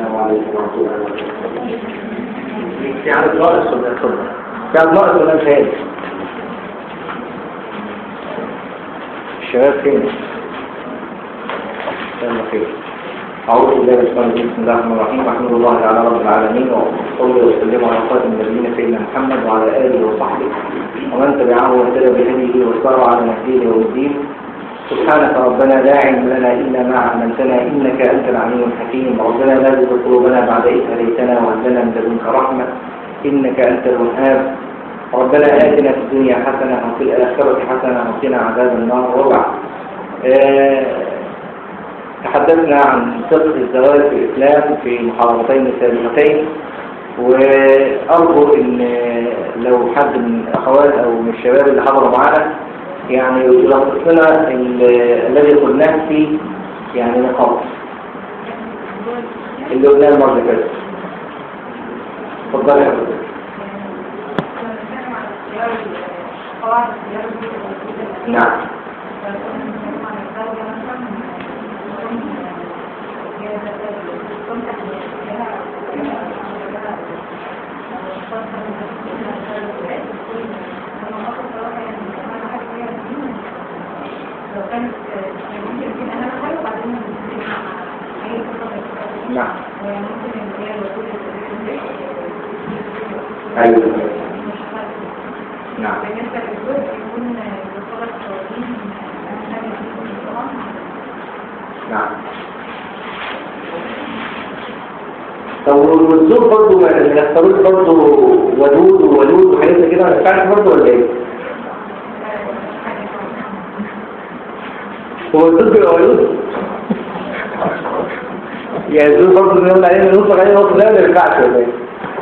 السلام عليكم ورحمة الله وبركاته. في عدد ناقص ولا اتفضل؟ في عدد ناقص ولا مش هادي؟ الشباب فين؟ استنى خير. أعوذ بالله من الشيطان الرجيم بسم الله الرحمن الرحيم أحمد الله تعالى رب العالمين وأصلي وأسلم على خاتم النبيين سيدنا محمد وعلى آله وصحبه ومن تبعه واهتدى بهديه وسار على نهجه يوم الدين سبحانك ربنا لا علم لنا إلا ما علمتنا إنك أنت العليم الحكيم ربنا لا تزغ قلوبنا بعد إذ هديتنا وهب لنا من لدنك رحمة إنك أنت الوهاب ربنا آتنا في الدنيا حسنة وفي الآخرة حسنة وقنا عذاب النار وبعد آه تحدثنا عن فقه الزواج في الإسلام في محاضرتين سابقتين وأرجو إن لو حد من الأخوات أو من الشباب اللي حضروا معانا يعني يلخص لنا الذي قلناه في يعني نقاط اللي قلناه المرة اللي فاتت اتفضلي يا حضرتك نعم نعم أيوة نعم بالنسبة للزوج يكون بصورة التوظيف نعم طب والزوج برضه ما يختاروش برضه ودود وولود وحاجات زي كده ما ينفعش برضه ولا ايه؟ هو الزوج بيبقى ولود؟ يعني الزوج برضه بنقول عليه بنوصل عليه نقطة ده ما ينفعش ولا ايه؟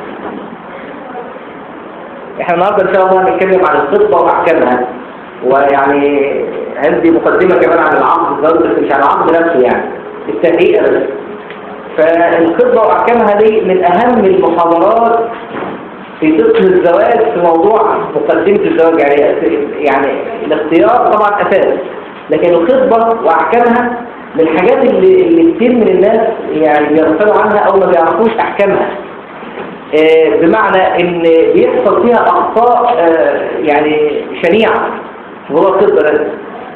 احنا النهارده ان شاء الله هنتكلم عن الخطبة واحكامها ويعني عندي مقدمة كمان عن العقد الزوج بس مش عن العقد نفسه يعني التهيئة بس فالخطبة وأحكامها دي من أهم المحاضرات في فقه الزواج في موضوع مقدمة الزواج يعني يعني الاختيار طبعا أساس لكن الخطبة وأحكامها من الحاجات اللي, اللي كتير من الناس يعني بيغفلوا عنها أو ما بيعرفوش أحكامها آه بمعنى إن بيحصل فيها أخطاء آه يعني شنيعة في موضوع الخطبة ده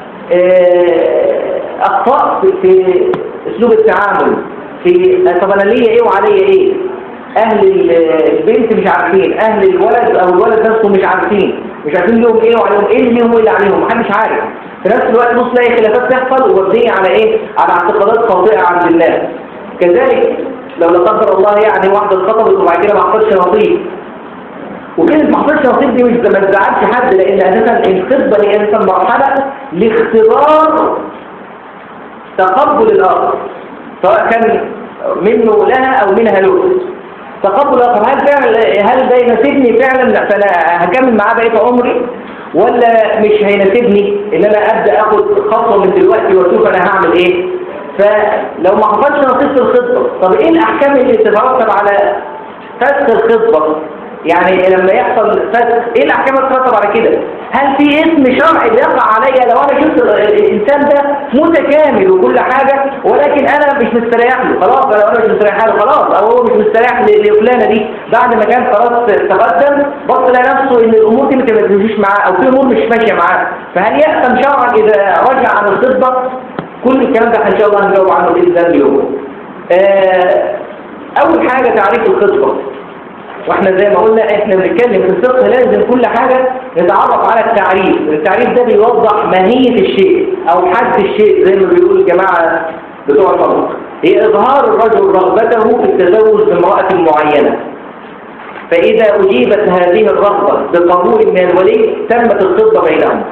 آه أخطاء في, في أسلوب التعامل في طب أنا ليا إيه وعليا إيه أهل البنت مش عارفين أهل الولد أو الولد نفسه مش عارفين مش عارفين لهم إيه وعليهم إيه اللي ليهم وإيه اللي عليهم محدش عارف في نفس الوقت بص تلاقي خلافات تحصل ومبنية على إيه على اعتقادات خاطئة عند الله كذلك لو لا قدر الله يعني واحدة اتخطبت وبعد كده ما حصلش نصيب وكلمة ما حصلش نصيب دي مش ما تزعلش حد لأن أساسا الخطبة هي أساسا مرحلة لاختبار تقبل الآخر سواء كان منه لها أو منها له تقبل الآخر هل فعلا هل ده يناسبني فعلا فأنا هكمل معاه بقية عمري ولا مش هيناسبني إن أنا أبدأ أخد خطوة من دلوقتي وأشوف أنا هعمل إيه فلو ما حصلش نصيب في الخطبة طب إيه الأحكام اللي تترتب على فسخ الخطبة يعني لما يحصل فسخ ايه الاحكام اللي تترتب على كده هل في اسم شرعي بيقع عليا لو انا شفت الانسان ده متكامل وكل حاجة ولكن انا مش مستريح له خلاص انا مش مستريح له خلاص او هو مش مستريح لفلانه دي بعد ما كان خلاص تقدم بص لقى نفسه ان الامور دي ما بتمشيش معاه او في امور مش ماشيه معاه فهل يحسن شرعا اذا رجع عن الخطبه كل الكلام ده ان شاء الله هنجاوب عنه باذن الله اليوم آه اول حاجه تعريف الخطبه واحنا زي ما قلنا احنا بنتكلم في الفقه لازم كل حاجة نتعرف على التعريف التعريف ده بيوضح ماهية الشيء او حد الشيء زي ما بيقول الجماعة بتوع المنطق هي اظهار الرجل رغبته في التزوج بامرأة معينة فاذا اجيبت هذه الرغبة بقبول من الولي تمت الخطبة بينهم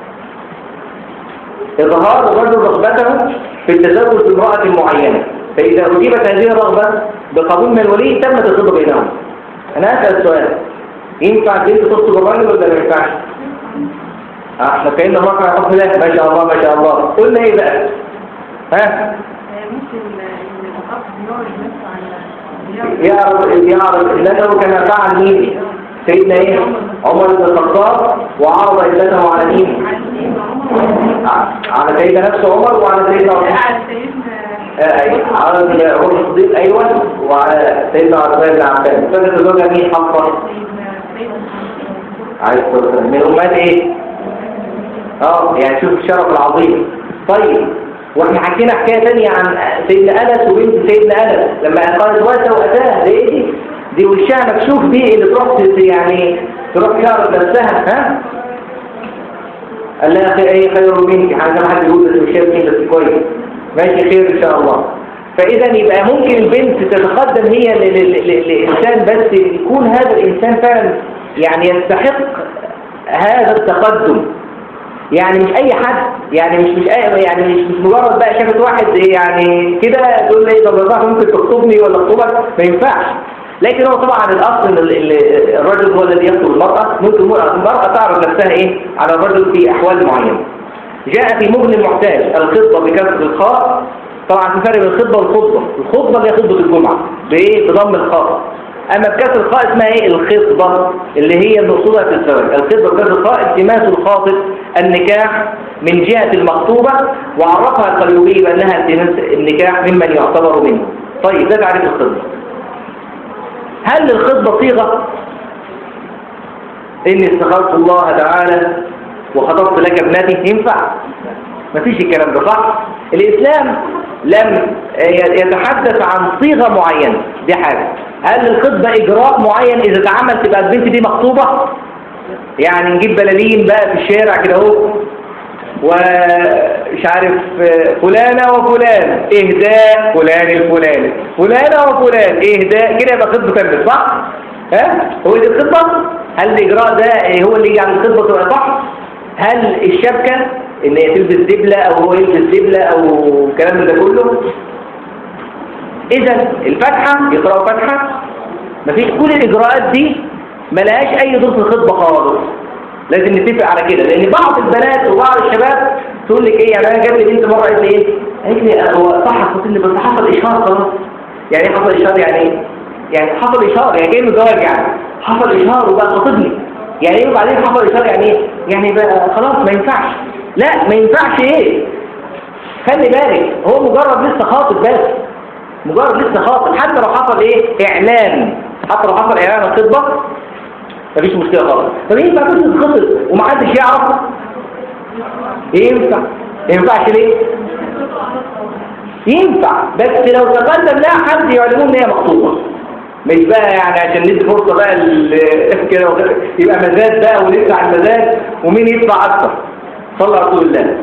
اظهار الرجل رغبته في التزوج بامرأة معينة فاذا اجيبت هذه الرغبة بقبول من الولي تمت الخطبة بينهم انا اسال سؤال ينفع البنت تخطب الراجل ولا ما ينفعش احنا كأننا موقع حكم الله ما شاء الله ما شاء الله قلنا ايه بقى ها ممكن الأخ يعرض نفسه على يعرض يعرض ابنته كما فعل مين سيدنا ايه عمر بن الخطاب وعرض ابنته على مين على سيدنا عمر على سيدنا نفسه عمر وعلى سيدنا عمر على سيدنا آه، ايوه على عمر الصديق ايوه وعلى سيدنا عثمان بن عفان فاكر زوجها مين حفصه سيدنا سيدنا عليه الصلاه والسلام من امهات ايه اه يعني شوف الشرف العظيم طيب واحنا حكينا حكايه ثانيه عن سيدنا انس وبنت سيدنا انس لما قالت واتى واتاه دي دي دي وشها مكشوف دي اللي تروح ت- يعني تروح شعرت نفسها ها قال لها خير ايه خير منك حاجه ما حد يقول بس وشها فين بس كويس ماشي خير ان شاء الله فاذا يبقى ممكن البنت تتقدم هي ل- ل- ل- لانسان بس يكون هذا الانسان فعلا يعني يستحق هذا التقدم يعني مش اي حد يعني مش مش أي يعني مش, مش مجرد بقى شافت واحد يعني كده تقول لي طب الراجل ممكن تخطبني ولا اخطبك ما ينفعش لكن هو طبعا الاصل ان ال- ال- الرجل هو الذي يخطب المراه ممكن المراه تعرض نفسها ايه على الرجل في احوال معينه جاء في مغني المحتاج الخطبه بكسر الخاء طبعا في فرق بين الخطبه والخطبه الخطبه اللي هي خطبه الجمعه بايه بضم الخاء اما بكسر الخاء اسمها ايه الخطبه اللي هي المقصوده في الزواج الخطبه بكسر الخاء التماس الخاطب النكاح من جهه المخطوبه وعرفها القليوبي بانها التماس النكاح ممن يعتبر منه طيب ده تعريف الخطبه هل الخطبه صيغه إني استخرت الله تعالى وخطبت لك ابنتي ينفع مفيش الكلام ده صح الإسلام لم يتحدث عن صيغة معينة دي حاجة هل الخطبة إجراء معين إذا اتعمل تبقى البنت دي مخطوبة يعني نجيب بلالين بقى في الشارع كده اهو ومش عارف فلانة وفلان إهداء فلان الفلاني فلانة وفلان إهداء كده يبقى خطبة تمت صح؟ ها؟ هو دي الخطبة؟ هل الإجراء ده هو اللي يجعل الخطبة تبقى صح؟ هل الشبكة إن هي تلبس دبلة أو هو يلبس دبلة أو الكلام من ده كله؟ إذا الفتحة يقرأوا فتحة مفيش كل الإجراءات دي ملهاش أي دور في الخطبة خالص لازم نتفق على كده لأن بعض البنات وبعض الشباب تقول لك إيه يعني أنا جاب لي بنت مرة قالت لي إيه؟ قالت لي هو صح خطبني بس حصل إشهار خلاص يعني إيه حصل إشهار يعني إيه؟ يعني حصل إشهار يعني جاي من زواج يعني حصل إشهار وبقى خطبني يعني إيه وبعدين حصل إشهار يعني إيه؟ يعني بقى خلاص ما ينفعش لا ما ينفعش إيه؟ خلي بالك هو مجرد لسه خاطب بس مجرد لسه خاطب حتى لو حصل ايه اعلان حتى لو حصل اعلان الخطبه مفيش مشكله خالص طب ينفع بس تتخطب ومحدش يعرف ينفع ما ينفعش ليه ينفع بس لو تقدم لها حد يعلمون ان هي مخطوبه مش بقى يعني عشان ندي فرصه بقى ل- كده وكده. يبقى مزاد بقى وندفع المزاد ومين يدفع اكتر صلى على رسول الله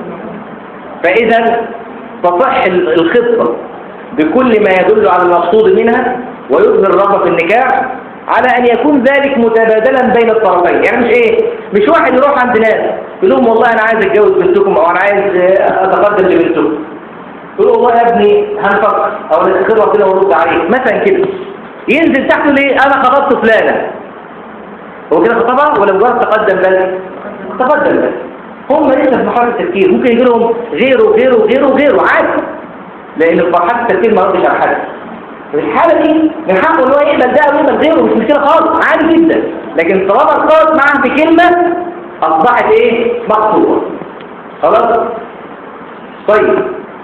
فاذا تصح ال- الخطه بكل ما يدل على المقصود منها ويظهر الرغبة في النكاح على أن يكون ذلك متبادلا بين الطرفين يعني مش إيه مش واحد يروح عند ناس يقول لهم والله أنا عايز أتجوز بنتكم أو أنا عايز آه، أتقدم لبنتكم يقول والله يا ابني هنفكر أو نتخبر كده ونرد عليه مثلا كده ينزل تحته ليه أنا خطبت فلانة هو كده خطبها ولا مجرد تقدم بس تقدم بس هم لسه في مرحلة التفكير ممكن يجي لهم غيره غيره غيره غيره عادي لان في مرحله التفكير ما ردش على حد في الحاله دي من حقه ان هو يقبل ده او يقبل غيره مش مشكله خالص عادي جدا لكن طالما ارتبط معاه بكلمه اصبحت ايه مقصوده خلاص طيب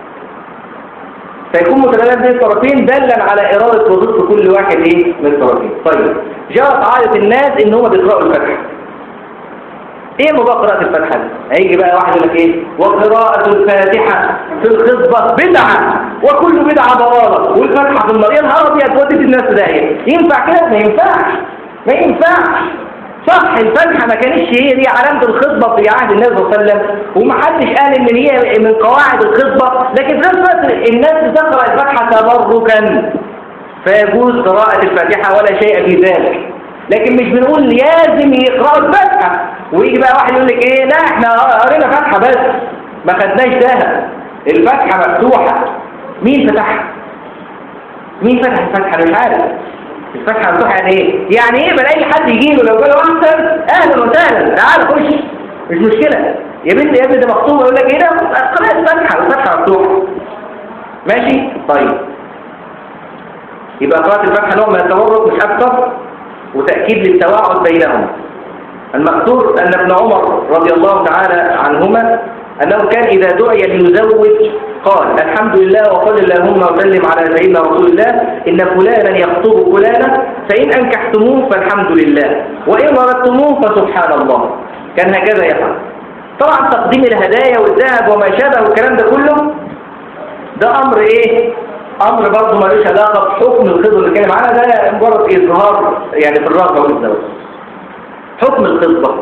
فيكون متبادل بين الطرفين دلا على اراده وضد كل واحد ايه من الطرفين طيب جرت عاده الناس ان هم بيقراوا الفتح ايه موضوع قراءة الفاتحة دي؟ هيجي بقى واحد يقول لك ايه وقراءة الفاتحة في الخطبة بدعة وكل بدعة ضلالة والفاتحة في النار يا نهار ابيض ودت الناس في داهية ينفع كده ما ينفعش ما ينفعش صح الفاتحة ما كانتش هي دي علامة الخطبة في عهد النبي صلى الله عليه وسلم ومحدش قال ان هي من قواعد الخطبة لكن في نفس الوقت الناس بتقرأ الفاتحة تبركا فيجوز قراءة الفاتحة ولا شيء في ذلك لكن مش بنقول لازم يقرأوا الفاتحة ويجي بقى واحد يقول لك ايه لا احنا قرينا فاتحة بس ما خدناش ذهب الفاتحة مفتوحة مين فتحها مين فتح الفاتحة أنا مش عارف الفاتحة مفتوحة يعني ايه يعني ايه بلاقي حد يجي له لو قال له احسن اهلا وسهلا تعال خش مش مشكلة يا بنت يا ابني ده مخطوبة يقول لك ايه ده قراءة الفاتحة الفاتحة مفتوحة ماشي طيب يبقى قراءة الفاتحة نوع من التورط مش أكثر وتأكيد للتواعد بينهم المقصود أن ابن عمر رضي الله تعالى عنهما أنه كان إذا دعي ليزوج قال الحمد لله وصل اللهم وسلم على سيدنا رسول الله إن فلانا يخطب فلانا فإن أنكحتموه فالحمد لله وإن ردتموه فسبحان الله كان هكذا يفعل طبعا تقديم الهدايا والذهب وما شابه والكلام ده كله ده أمر إيه؟ أمر برضه ملوش علاقة بحكم الخطبة اللي كان معانا ده مجرد إظهار يعني في الرغبة والزواج حكم الخطبة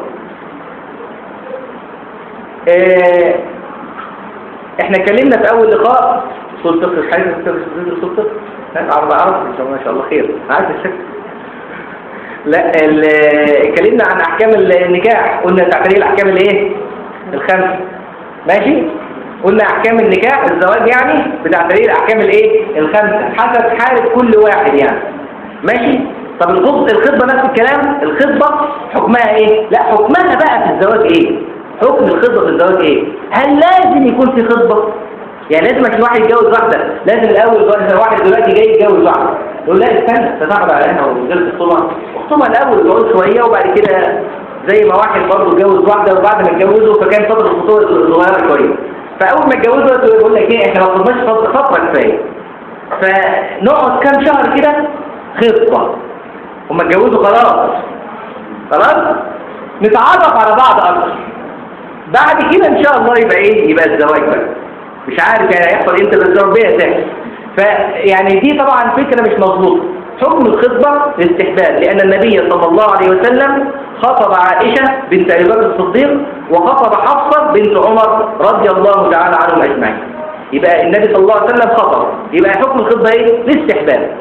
آه، احنا اتكلمنا في اول لقاء صوت فقه حاجه صوت فقه لا عرض عرض ما شاء الله خير عارف الشك لا ال- اتكلمنا عن احكام النكاح قلنا تعتريه الاحكام الايه الخمسه ماشي قلنا احكام النكاح الزواج يعني بتعتريه الاحكام الايه الخمسه حسب حاله كل واحد يعني ماشي طب الخطبه الخطبه نفس الكلام الخطبه حكمها ايه لا حكمها بقى في الزواج ايه حكم الخطبه في الزواج ايه هل لازم يكون في خطبه يعني لازم عشان واحد يتجوز واحده لازم الاول بقى إذا واحد دلوقتي جاي يتجوز واحده يقول لا استنى تتعب عليها وجلس الخطوبه اخطبها الاول تقعد شويه وبعد كده زي ما واحد برضه اتجوز واحده وبعد ما اتجوزوا فكان فتره الخطوبه صغيره شويه فاول ما اتجوزوا يقول لك ايه احنا ما خدناش فتره فترة كفايه فنقعد كام شهر كده خطبه هما اتجوزوا خلاص خلاص نتعرف على بعض اكتر بعد كده ان شاء الله يبقى ايه يبقى الزواج بقى مش عارف يعني هيحصل امتى بس ربنا يسهل فيعني دي طبعا فكره مش مظبوطه حكم الخطبه الاستحباب لان النبي صلى الله عليه وسلم خطب عائشه بنت ابي بكر الصديق وخطب حفصه بنت عمر رضي الله تعالى عنهم اجمعين يبقى النبي صلى الله عليه وسلم خطب يبقى حكم الخطبه ايه الاستحباب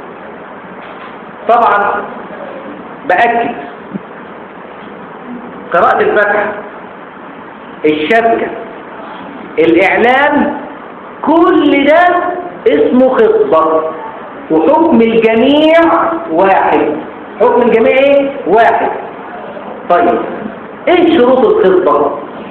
طبعا باكد قراءه الفاتحه الشبكة الإعلان كل ده اسمه خطبة وحكم الجميع واحد حكم الجميع ايه؟ واحد طيب ايه شروط الخطبة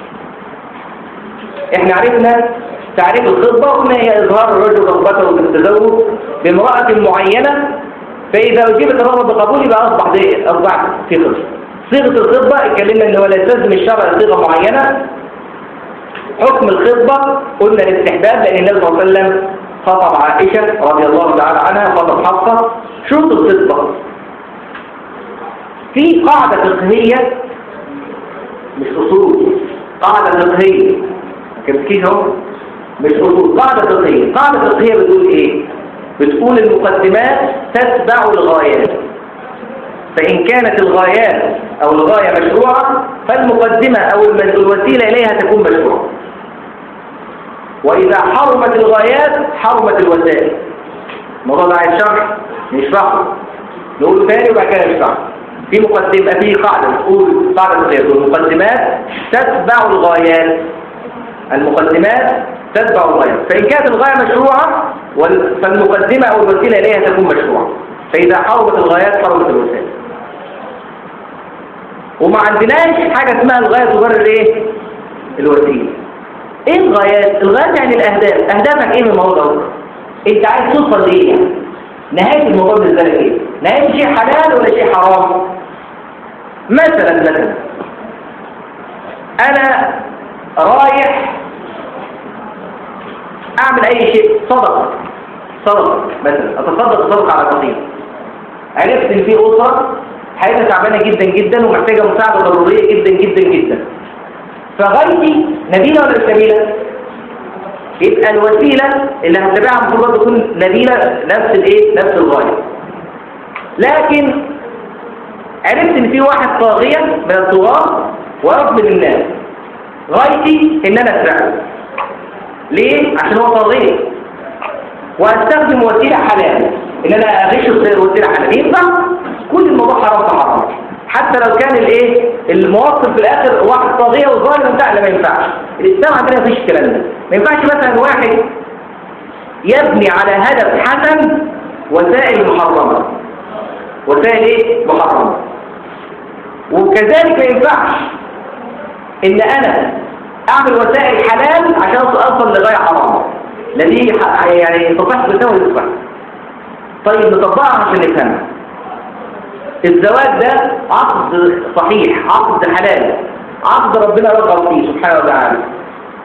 احنا عرفنا تعريف الخطبة قلنا هي إظهار الرجل رغبته في التزوج بامرأة معينة فإذا أجيبت الرغبة بقبول يبقى أصبح دي أصبح في خطبة صيغة الخطبة اتكلمنا إن ولا يستلزم الشرع صيغة معينة حكم الخطبة قلنا الاستحباب لأن النبي صلى الله عليه وسلم خطب عائشة رضي الله تعالى عنها وخطب حفصة شروط الخطبة في قاعدة فقهية مش أصول قاعدة فقهية كيف اهو مش أصول قاعدة فقهية قاعدة فقهية بتقول إيه بتقول المقدمات تتبع الغايات فإن كانت الغايات أو الغاية مشروعة فالمقدمة أو الوسيلة إليها تكون مشروعة وإذا حرمت الغايات حرمت الوسائل الموضوع ده عايز شرح نشرحه نقول تاني وبعد كده نشرحه في مقدمة في قاعدة تقول قاعدة تقول المقدمات تتبع الغايات المقدمات تتبع الغايات فإن كانت الغاية مشروعة وال- فالمقدمة أو الوسيلة إليها تكون مشروعة فإذا حرمت الغايات حرمت الوسائل وما عندناش حاجة اسمها الغاية تبرر ايه الوسيلة ايه الغايات الغايات يعني الاهداف اهدافك ايه من الموضوع ده انت عايز توصل لايه يعني نهاية الموضوع بالنسبة لك ايه نهاية شيء حلال ولا شيء حرام مثلا مثلا انا رايح اعمل اي شيء صدقة صدقة مثلا اتصدق صدقة على فقير عرفت ان في اسرة حياتها تعبانة جدا جدا ومحتاجة مساعدة ضرورية جدا جدا جدا فغايتي نبيلة ولا مش نبيلة؟ يبقى الوسيلة اللي هتبعها المفروض تكون نبيلة نفس الايه؟ نفس الغاية لكن عرفت ان في واحد طاغية من الطغاة وأظلم الناس غايتي ان انا اسرعه ليه؟ عشان هو طاغية واستخدم وسيلة حلال ان انا اغش وسيلة حلال ينفع كل الموضوع حرام في حرام حتى لو كان الايه الموصل في الاخر واحد طاغية وظالم لا لا ما ينفعش الاسلام عندنا مفيش الكلام ده ما ينفعش مثلا واحد يبني على هدف حسن وسائل محرمة وسائل ايه محرمة وكذلك ما ينفعش ان انا اعمل وسائل حلال عشان اوصل لغاية حرام لا دي ح- يعني تصح بتساوي تصح طيب نطبقها عشان نفهمها الزواج ده عقد صحيح عقد حلال عقد ربنا رغب فيه سبحانه وتعالى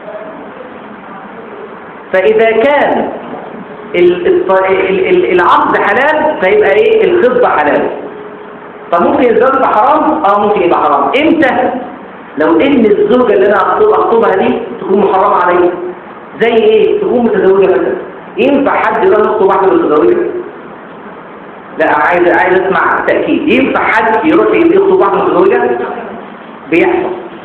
فإذا كان ال- الط- ال- ال- العقد حلال فيبقى ايه الخطبة حلال طب ممكن الزواج يبقى حرام اه ممكن يبقى حرام امتى لو ان الزوجة اللي انا أخطب- اخطبها دي تكون محرمة عليا زي ايه تكون متزوجة مثلا ينفع حد يروح يخطب واحدة متزوجة لا عايز عايز اسمع تأكيد ينفع حد يروح يخطب واحدة متزوجة بيحصل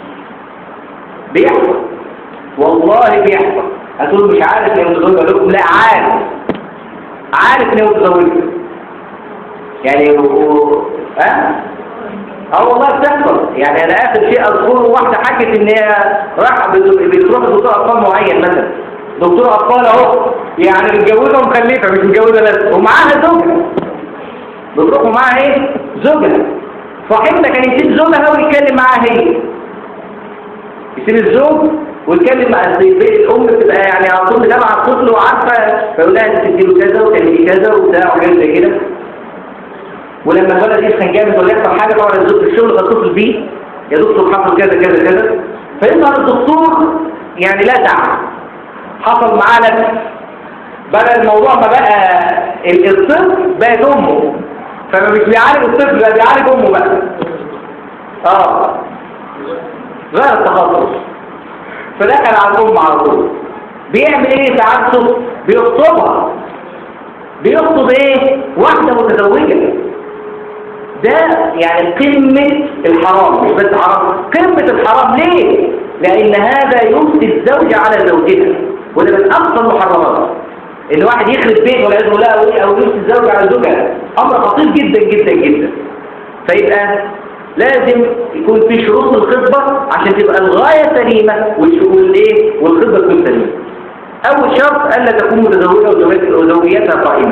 بيحصل والله بيحصل هتقول مش عارف ان هي متزوجة أقول لكم لا عارف عارف ان هي متزوجة يعني و... ها اه والله بتحصل يعني انا اخر شيء اذكره واحده حكت ان هي رايحه بت- بتروح لدكتور اطفال معين مثلا دكتور اطفال اهو يعني متجوزه ومخلفه مش متجوزه بس ومعاها زوجها بتروح ومعاها ايه زوجها صاحبنا كان يسيب زوجها ويتكلم معاها هي يسيب الزوج ويتكلم مع الزي- الام بتبقى يعني على طول متابعه الطفل وعارفه فيقول لها انت تديله كذا وتعملي كذا وبتاع وحاجات زي كده ولما الولد يسخن جامد ولا يحصل حاجه طبعا الزوج في الشغل بتصل بيه يا دكتور حصل كذا كذا كذا فيظهر الدكتور يعني لا دعم حصل معاه لك بدل الموضوع ما بقى ال- الطفل بقت امه فما مش بيعالج الطفل بقى بيعالج امه بقى اه غير التخصص فدخل على الام على طول بيعمل ايه سعادته بيخطبها بيخطب ايه واحده متزوجه ده يعني قمة الحرام مش بس حرام قمة الحرام ليه؟ لأن هذا يفسد الزوجة على زوجها وده من أقصى المحرمات إن واحد يخرب بيت ولا يزمه لا أو أو يفسد الزوجة على زوجها أمر خطير جدا جدا جدا فيبقى لازم يكون في شروط الخطبة عشان تبقى الغاية سليمة والشغل ايه والخطبة تكون سليمة أول شرط ألا تكون متزوجة وزوجت- وزوجيتها قائمة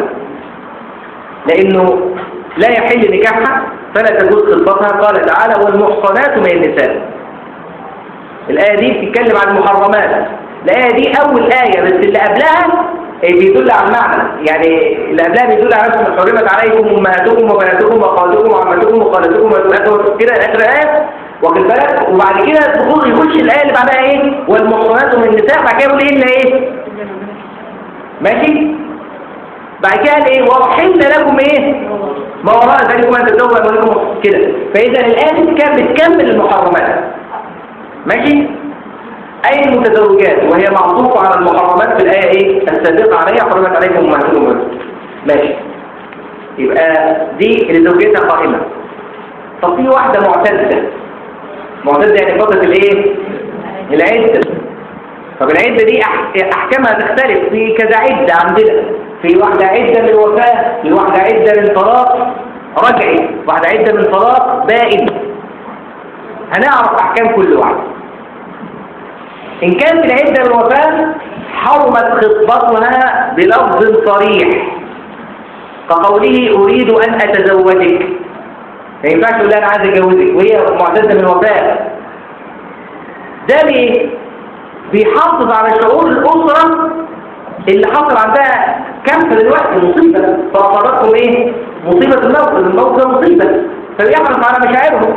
لأنه لا يحل نكاحها فلا تجوز خطبتها قال تعالى والمحصنات من النساء الآية دي بتتكلم عن المحرمات الآية دي أول آية بس اللي قبلها إيه، بيدل على المعنى يعني اللي قبلها بيدل على اسم حرمت عليكم أمهاتكم وبناتكم وأخواتكم وعماتكم وخالاتكم وأخواتكم كده آخر آية واخد بالك وبعد كده تخش يخش الآية اللي بعدها إيه والمحصنات من النساء بعد كده يقول إيه إلا إيه ماشي بعد كده قال ايه وحل لكم ايه ما وراء ذلك ان تتزوجوا اموالكم كده فاذا الايه دي كانت بتكمل المحرمات ماشي اي المتزوجات وهي معطوفه على المحرمات في الايه ايه السابقه عليها حرمت عليكم امهاتكم وأمهاتكم. ماشي يبقى دي اللي زوجتها قائمه طب في واحده معتده معتده يعني فتره الايه العده طب العدة دي أح- أحكامها تختلف في كذا عدة عندنا في واحدة عدة من وفاة في واحدة عدة من طلاق رجعي واحدة عدة من طلاق بائن هنعرف أحكام كل واحدة إن كانت العدة من وفاة حرمت خطبتها بلفظ صريح كقوله أريد أن أتزوجك ما ينفعش تقول لها أنا عايز أتجوزك وهي معتدة من وفاة ده ليه؟ بيحافظ على شعور الأسرة اللي حصل عندها كارثة دلوقتي مصيبة فأصابتهم إيه؟ مصيبة الموت الموت ده مصيبة فبيحرص على مشاعرهم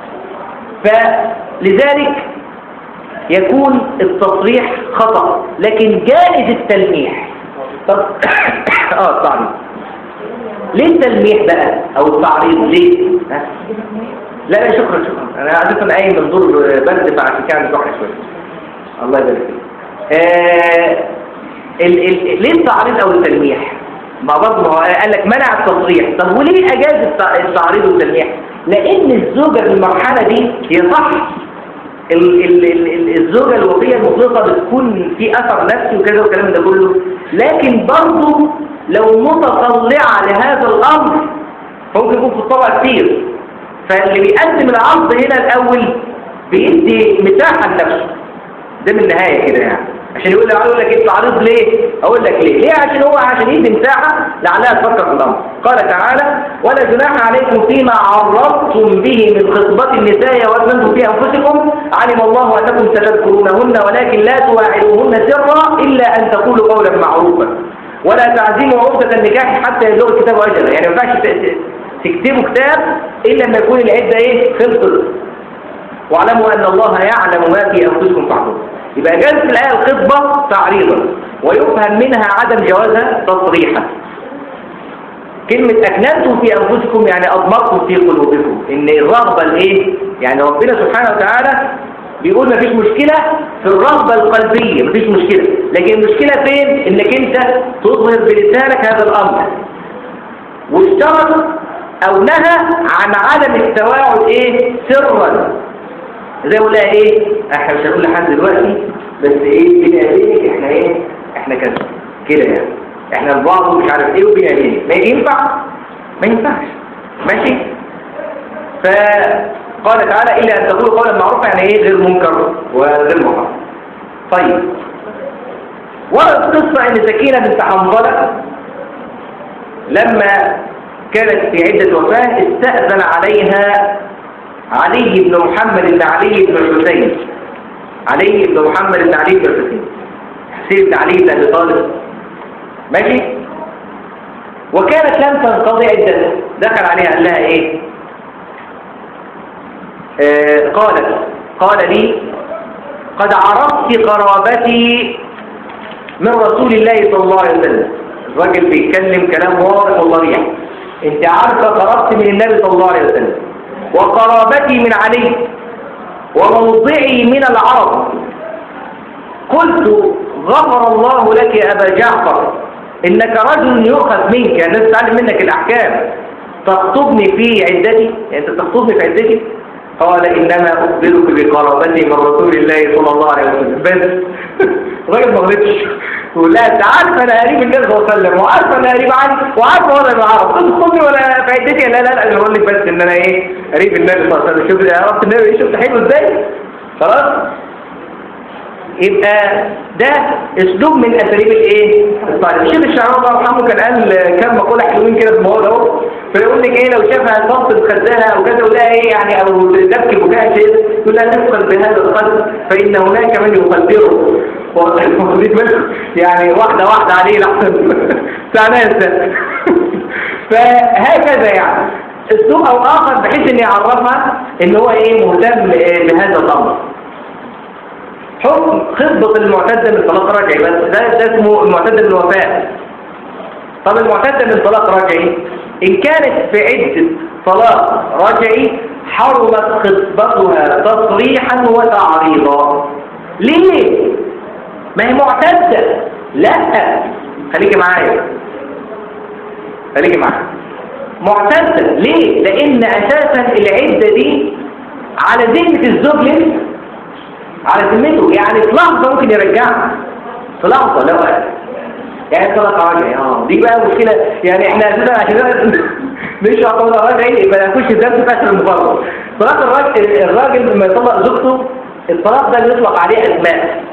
فلذلك يكون التصريح خطأ لكن جائز التلميح طب اه التعريض ليه التلميح بقى او التعريض ليه ها؟ لا لا شكرا شكرا انا اساسا قايم من دور برد فعشان كده عندي واحد شويه الله يبارك فيك آه ال ال ليه التعريض او التلميح ما برضه ما هو قال لك منع التصريح طب وليه اجاز الت- التعريض والتلميح لان الزوجه في المرحله دي هي صح ال ال ال ال الزوجه الوفيه المطلقه بتكون في اثر نفسي وكذا والكلام ده كله لكن برضه لو متطلعه لهذا الامر ممكن يكون في الطبع كتير فاللي بيقدم العرض هنا الاول بيدي مساحه لنفسه ده من النهاية كده يعني عشان يقول لي اقول لك ايه التعريض ليه اقول لك ليه ليه عشان هو عشان يدي مساحة لعلها تفكر في الامر قال تعالى ولا جناح عليكم فيما عرضتم به من خطبة النساء وأتمنتم في أنفسكم علم الله أنكم ستذكرونهن ولكن لا تواعدوهن سرا إلا أن تقولوا قولا معروفا ولا تعزموا عقدة النكاح حتى يبلغ الكتاب أجله يعني ما ينفعش ت- تكتبوا كتاب إلا لما يكون العدة إيه خلصت واعلموا أن الله يعلم ما في أنفسكم فاحذروا يبقى جاز في الآية الخطبة تعريضا ويفهم منها عدم جوازها تصريحا كلمة أكننتم في أنفسكم يعني أضمرتم في قلوبكم إن الرغبة الإيه؟ يعني ربنا سبحانه وتعالى بيقول مفيش مشكلة في الرغبة القلبية مفيش مشكلة لكن المشكلة فين؟ إنك أنت تظهر بلسانك هذا الأمر واشترط أو نهى عن عدم التواعد إيه؟ سرا زي ما قلنا إيه؟ إحنا مش هنقول لحد دلوقتي بس إيه؟ بين أيديك إحنا إيه؟ إحنا كده كده يعني احنا البعض مش عارف ايه وبيعمل ما ينفع ما ينفعش ماشي فقال تعالى الا ان تقولوا قولا معروفا يعني ايه غير منكر وغير محرم طيب ورد قصه ان سكينه بنت حنظله لما كانت في عده وفاه استاذن عليها علي بن محمد بن علي بن الحسين علي بن محمد بن علي بن الحسين حسين بن علي بن ابي طالب ماشي وكانت لم تنقضي عدتها دخل عليها قال لها ايه آه قالت قال لي قد عرفت قرابتي من رسول الله صلى الله عليه وسلم الراجل بيتكلم كلام واضح وصريح انت عارفه قرابتي من النبي صلى الله عليه وسلم وقرابتي من علي وموضعي من العرب قلت غفر الله لك يا أبا جعفر إنك رجل يؤخذ منك الناس تعلم منك الأحكام تخطبني في عدتي يعني أنت تخطبني في عدتي قال إنما أخبرك بقرابتي من رسول الله صلى الله عليه وسلم بس الراجل ما غلطش يقول لا أنت عارف أنا قريب النبي صلى الله عليه وسلم وعارف أنا قريب عني وعارف وضع العرب أنت تخطبني ولا في عدتي لا لا لا أنا بقول لك بس إن أنا إيه قريب النبي صلى الله عليه وسلم شوف عرفت النبي إيه شفت حلو إزاي خلاص يبقى ده اسلوب من اساليب الايه الطالب الشيخ الشعراوي الله يرحمه كان قال كام مقوله حلوين كده في الموضوع اهو فيقول لك ايه لو شافها ضغط بخدها او كذا ولا ايه يعني او تبكي بكاء شيء يقول لها تفقد بهذا القلب فان هناك من يقدره يعني واحده واحده عليه لحسن سعناس فهكذا يعني اسلوب او اخر بحيث ان يعرفها ان هو ايه مهتم بهذا الامر حكم خطبة المعتدة من طلاق رجعي بس ده, ده اسمه المعتدة من وفاة طب المعتدة من طلاق رجعي إن كانت في عدة طلاق رجعي حرمت خطبتها تصريحا وتعريضا ليه؟ ما هي معتدة لا خليكي معايا خليكي معايا معتدة ليه؟ لأن أساسا العدة دي على ذمة الزوج لسه على ذمته يعني في لحظة ممكن يرجعها في لحظة لو يعني طلق رجعي اه دي بقى مشكلة يعني احنا اساسا عشان مش هطلق رجعي يبقى نخش الدرس بتاعت المفرط طلاق الراجل الراجل لما يطلق زوجته الطلاق ده بيطلق عليه اسماء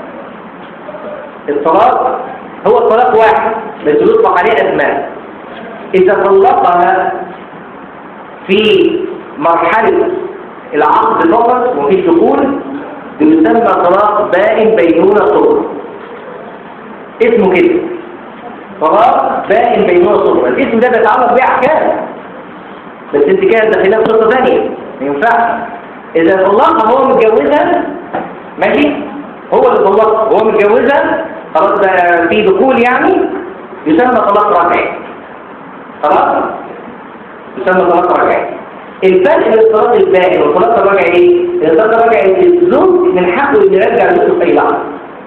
الطلاق هو الطلاق واحد بس يطلق عليه اسماء اذا طلقها في مرحلة العقد فقط وفي دخول يسمى طلاق بائن بينونة صغرى اسمه كده طلاق بائن بينونة صغرى الاسم ده بيتعلق بيه احكام بس انت كده داخلها في قصه ثانيه ما ينفعش اذا طلقها هو متجوزها ماشي هو اللي طلقها هو متجوزها خلاص ده في دخول يعني يسمى طلاق رجعي خلاص يسمى طلاق رجعي الفرق بين الطلاق البائن والطلاق الرجعي ايه؟ الطلاق الرجعي الزوج من حقه انه يرجع زوجته في اي لحظه.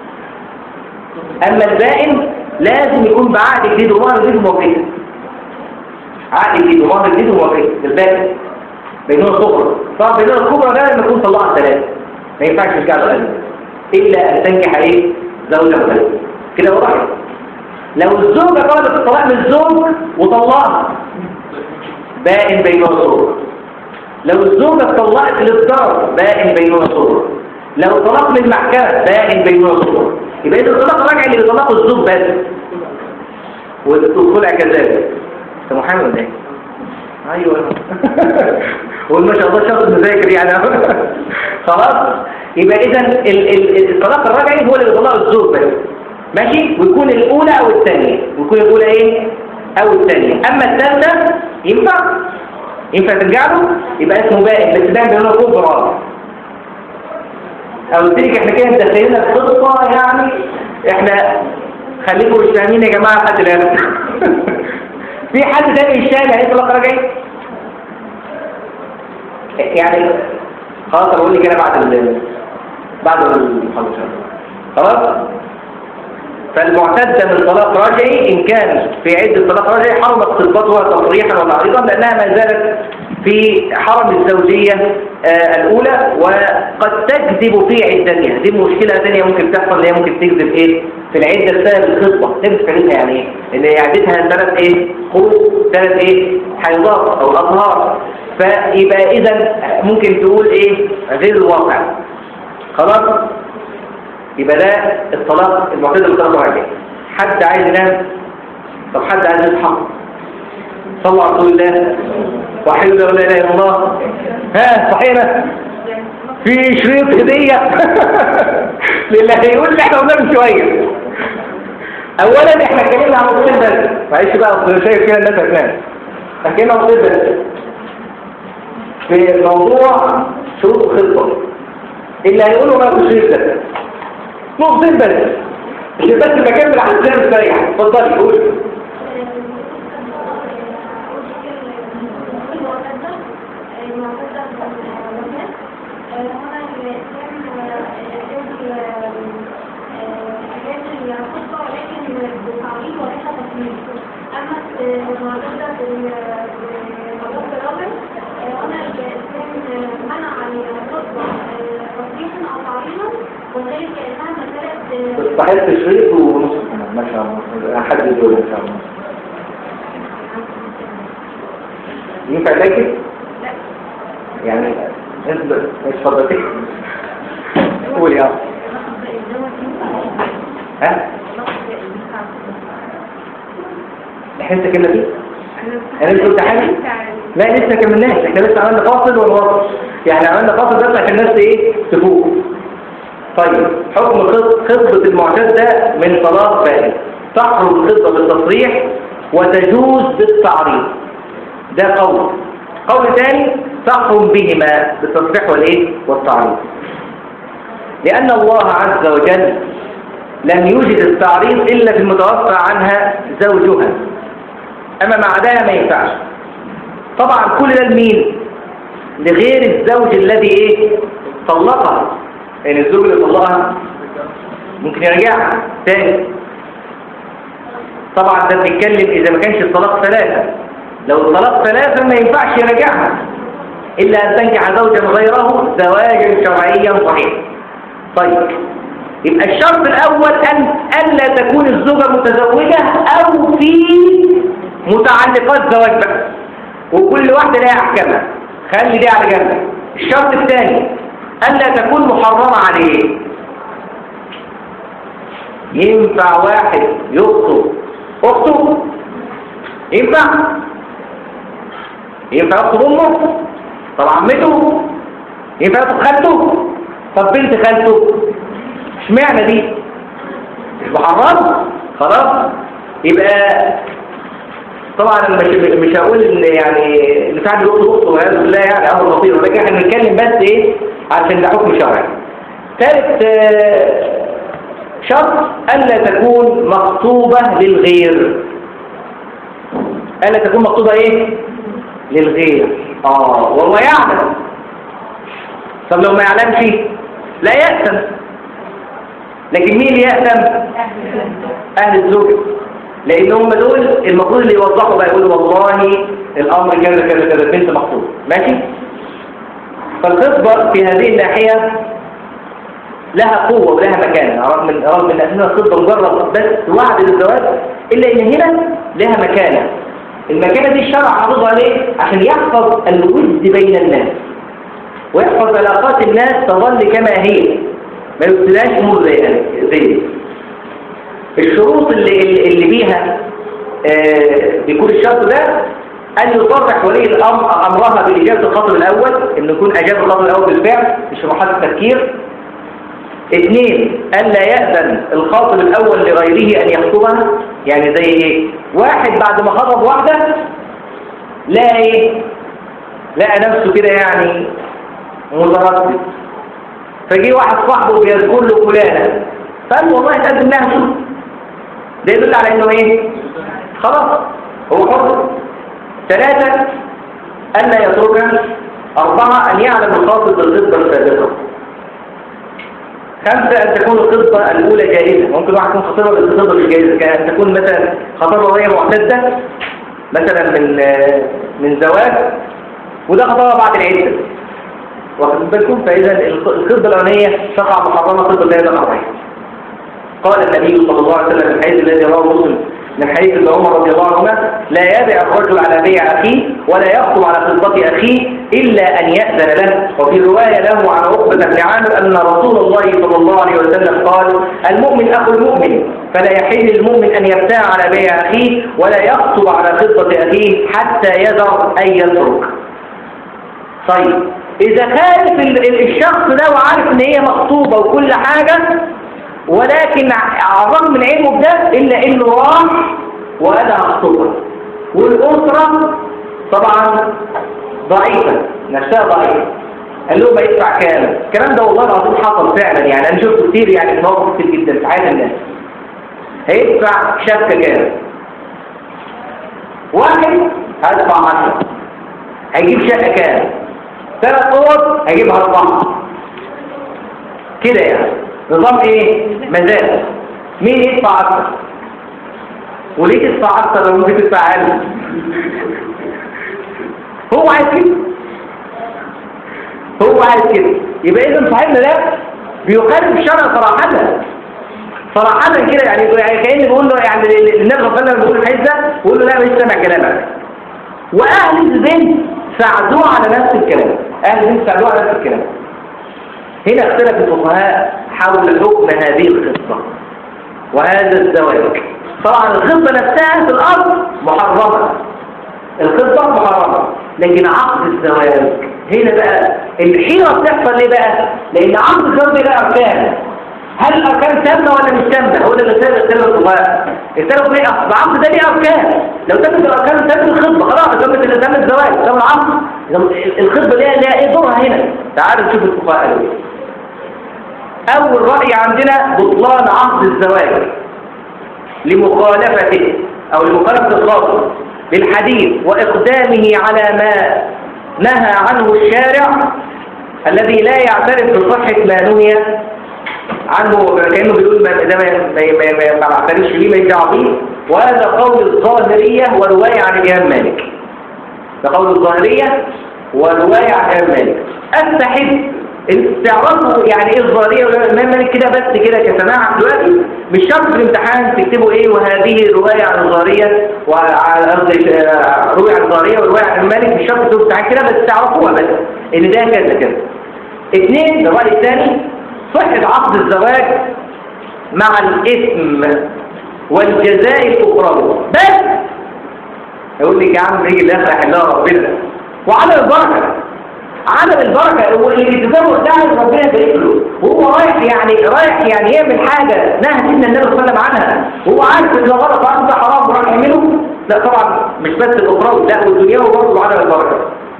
اما البائن لازم يكون بعقد جديد ومهر جديد وموافقه. عقد جديد ومهر جديد وموافقه البائن بينهما الصغرى. طبعا بينهما الكبرى ده لما يكون طلقها ثلاثه. ما ينفعش ترجع له الا ان تنكح ايه؟ زوجه ثلاثه. كده واضح؟ لو الزوجه طلبت الطلاق من الزوج وطلقها بائن بينهما الصغرى. لو الزوجة اتطلقت للضرر بائن بينهما صغرى لو طلاق للمحكمة بائن بينهما صغرى يبقى إذا الطلاق راجع اللي بيطلقه الزوج بس والخلع كذلك انت محامي ولا ايه؟ ايوه قول ما شاء الله شخص مذاكر يعني خلاص يبقى اذا الطلاق الرجعي هو اللي بيطلقه الزوج بس ماشي ويكون الاولى او الثانيه ويكون الاولى ايه او الثانيه اما الثالثه ينفع ينفع ترجع له يبقى اسمه بائن بس بائن بيننا كبرى او قلت لك احنا كده دخلنا في قصه يعني احنا خليكم مش فاهمين يا جماعة لحد الآن في حد تاني مش فاهم يعني ايه طلاق رجعي؟ يعني خلاص أنا بقول لك أنا بعد ال بعد المحاضرة خلاص فالمعتدة من طلاق راجعي إن كان في عدة طلاق راجعي حرمت خطبتها تصريحا وتعريضا لأنها ما زالت في حرم الزوجية آه الأولى وقد تكذب في عدتها دي مشكلة ثانية ممكن تحصل اللي هي ممكن تكذب إيه في العدة بسبب الخطبة تكذب في عدتها يعني إيه؟ اللي هي عدتها ثلاث إيه خروج ثلاث إيه حيضات أو أطهار فيبقى إذا ممكن تقول إيه غير الواقع خلاص يبقى ده الطلاق المعتدل بالطلاق راجع حد عايز ينام طب حد عايز يصحى صلى على رسول الله وحيد لا اله الا الله ها صحينا في شريط هديه للي هيقول لي احنا قلنا من شويه اولا احنا اتكلمنا عن نقطتين بس معلش بقى أصل شايف فيها الناس هتنام اتكلمنا عن نقطتين بس في موضوع شروط الخطه اللي هيقولوا ما في الشريط ده نقطتين بس عشان بس بكمل على الكلام سريع اتفضلي قولي وذلك لأنها مسألة صحيح تشريط ونص كمان ما شاء الله هحدد دول ان شاء الله ينفع تاكل؟ يعني انت مش فضلتك قول يا ها؟ احنا كنا فيه انا لسه قلت حاجه لا لسه كملناش احنا لسه عملنا فاصل ونواصل يعني عملنا فاصل بس عشان الناس ايه تفوق طيب حكم خط- خطبة المعتدة من طلاق بائن تحرم الخطبة بالتصريح وتجوز بالتعريض ده قول قول ثاني تحرم بهما بالتصريح والايه والتعريض لأن الله عز وجل لم يوجد التعريض إلا في المتوفى عنها زوجها أما مع ده ما ينفعش طبعا كل ده لمين لغير الزوج الذي ايه طلقها يعني الزوج اللي طلقها ممكن يرجعها تاني طبعا ده بنتكلم اذا ما كانش الطلاق ثلاثة لو الطلاق ثلاثة ما ينفعش يرجعها الا ان تنكح زوجا غيره زواجا شرعيا صحيحا طيب يبقى الشرط الاول ان الا تكون الزوجة متزوجة او في متعلقات زواج بقى وكل واحدة لها احكامها خلي دي على جنب الشرط الثاني ألا تكون محرمة عليه ينفع واحد يخطب أخته ينفع ينفع يخطب أمه طب عمته ينفع يخطب خالته طب بنت خالته اشمعنى دي مش محرمة خلاص يبقى طبعا أنا مش مش هقول ان يعني ان فعل يخطب اخته والعياذ بالله يعني امر خطير ولكن احنا بنتكلم بس ايه عشان ده حكم شرعي ثالث آه، شرط ألا تكون مخطوبة للغير ألا تكون مخطوبة إيه؟ للغير آه والله يعلم طب لو ما يعلمش لا يأثم لكن مين يأثم؟ أهل الزوج لأن هم دول المفروض اللي يوضحوا بقى يقولوا والله الأمر كذا كذا كذا بنت مخطوبة ماشي؟ فالخطبة في هذه الناحية لها قوة ولها مكانة رغم من رغم ان اسمها الخطبة مجرد بس وعد للزواج الا ان هنا لها مكانة المكانة دي الشرع حافظها ليه؟ عشان يحفظ الود بين الناس ويحفظ علاقات الناس تظل كما هي ما يبتلاش امور زي زي دي. الشروط اللي اللي بيها آه بيكون الشرط ده أن يصرح ولي الأمر أمرها بإجابة الخطب الأول إنه يكون أجاب الخطب الأول بالفعل مش في مرحلة التفكير اثنين ألا يأذن الخاطب الأول لغيره أن يخطبها يعني زي إيه واحد بعد ما خطب واحدة لا إيه لقى نفسه كده يعني متردد فجي واحد صاحبه بيذكر له فلانة فقال له والله تقدم لها شو ده يدل على انه ايه خلاص هو حر ثلاثة أن لا يترك أربعة أن يعلم الخاطب بالخطبة السابقة خمسة أن تكون الخطبة الأولى جائزة ممكن واحد يكون خطيبة بس الخطبة مش جائزة كأن تكون مثلا خطيبة وهي معتدة مثلا من من زواج وده خطبة بعد العدة واخد بالكم فإذا الخطبة الأولانية تقع محرمة الخطبة الثانية تقع صحيحة قال النبي صلى الله عليه وسلم في الحديث الذي رواه مسلم من حديث ابن عمر رضي الله عنهما لا يدع الرجل على بيع أخيه ولا يخطب على خطبة أخيه إلا أن يأذن له وفي رواية له عن عقبة بن عامر أن رسول الله صلى الله عليه وسلم قال المؤمن أخو المؤمن فلا يحل المؤمن أن يبتاع على بيع أخيه ولا يخطب على خطبة أخيه حتى يدع أن يترك طيب إذا خالف ال- ال- الشخص ده وعارف إن هي مخطوبة وكل حاجة ولكن على الرغم من علمه بده إلا إنه راح وأدى مخطوبة والأسرة طبعا ضعيفة نفسها ضعيفة قال لهم يدفع كام الكلام ده والله العظيم حصل فعلا يعني أنا شفته كتير يعني في مواقف كتير جدا في حياة الناس هيدفع شبكة كام واحد هدفع عشرة هيجيب شقة كام ثلاث اوض هيجيبها اربعة كده يعني نظام ايه مزاج مين يدفع اكتر وليه تدفع اكتر لو ممكن تدفع اقل هو عايز كده هو عايز كده يبقى اذا صاحبنا ده بيخالف الشرع صراحة صراحة كده يعني يعني كأن بيقول له يعني النبي صلى الله عليه وسلم بيقول الحديث ده بيقول له لا مش سامع كلامك واهل البنت ساعدوه على نفس الكلام اهل البنت ساعدوه على نفس الكلام هنا اختلف الفقهاء حول حكم هذه الخطة وهذا الزواج طبعا الخطة نفسها في الأرض محرمة الخطة محرمة لكن عقد الزواج هنا بقى الحيرة بتحصل ليه بقى؟ لأن عقد الزواج ده أركان هل الأركان تامة ولا مش تامة؟ هو ده اللي سبب اختلاف الفقهاء اختلفوا ليه؟ أصل العقد ده ليه أركان لو تمت الأركان تمت الخطبة خلاص تمت تم الزواج تم العقد الخطبة ليها ليها إيه دورها هنا؟ تعالوا نشوف الفقهاء قالوا إيه. أول رأي عندنا بطلان عقد الزواج لمخالفته أو لمخالفة الخاطب بالحديث وإقدامه على ما نهى عنه الشارع الذي لا يعترف بصحة ما نهي عنه كأنه بيقول ما ده ما ما ما ما ما بعترفش بيه ما يدعى بيه وهذا قول الظاهرية ورواية عن الإمام مالك ده قول الظاهرية ورواية عن الإمام مالك أستحب تعرفوا يعني ايه الظاهرية والإمام مالك كده بس كده كسماع دلوقتي مش شرط في الامتحان تكتبوا ايه وهذه رواية عن الظاهرية وعلى قصدي آه، رواية عن الظاهرية ورواية عن المالك مش شرط تكتبوا امتحان كده بس تعرفوها بس ان ده كذا كذا اثنين الرأي الثاني صحة عقد الزواج مع الاسم والجزاء الأخرى بس يقول لك يا عم نيجي الاخر يحلها ربنا وعدم البركة عدم البركة واللي بيتزوج ده ربنا يبارك له وهو رايح يعني رايح يعني يعمل حاجة نهى سيدنا النبي صلى الله عليه وسلم عنها وهو عارف ان ده غلط وعارف ده حرام وراح يعمله لا طبعا مش بس الاخرى لا والدنيا وبرضه عدم البركة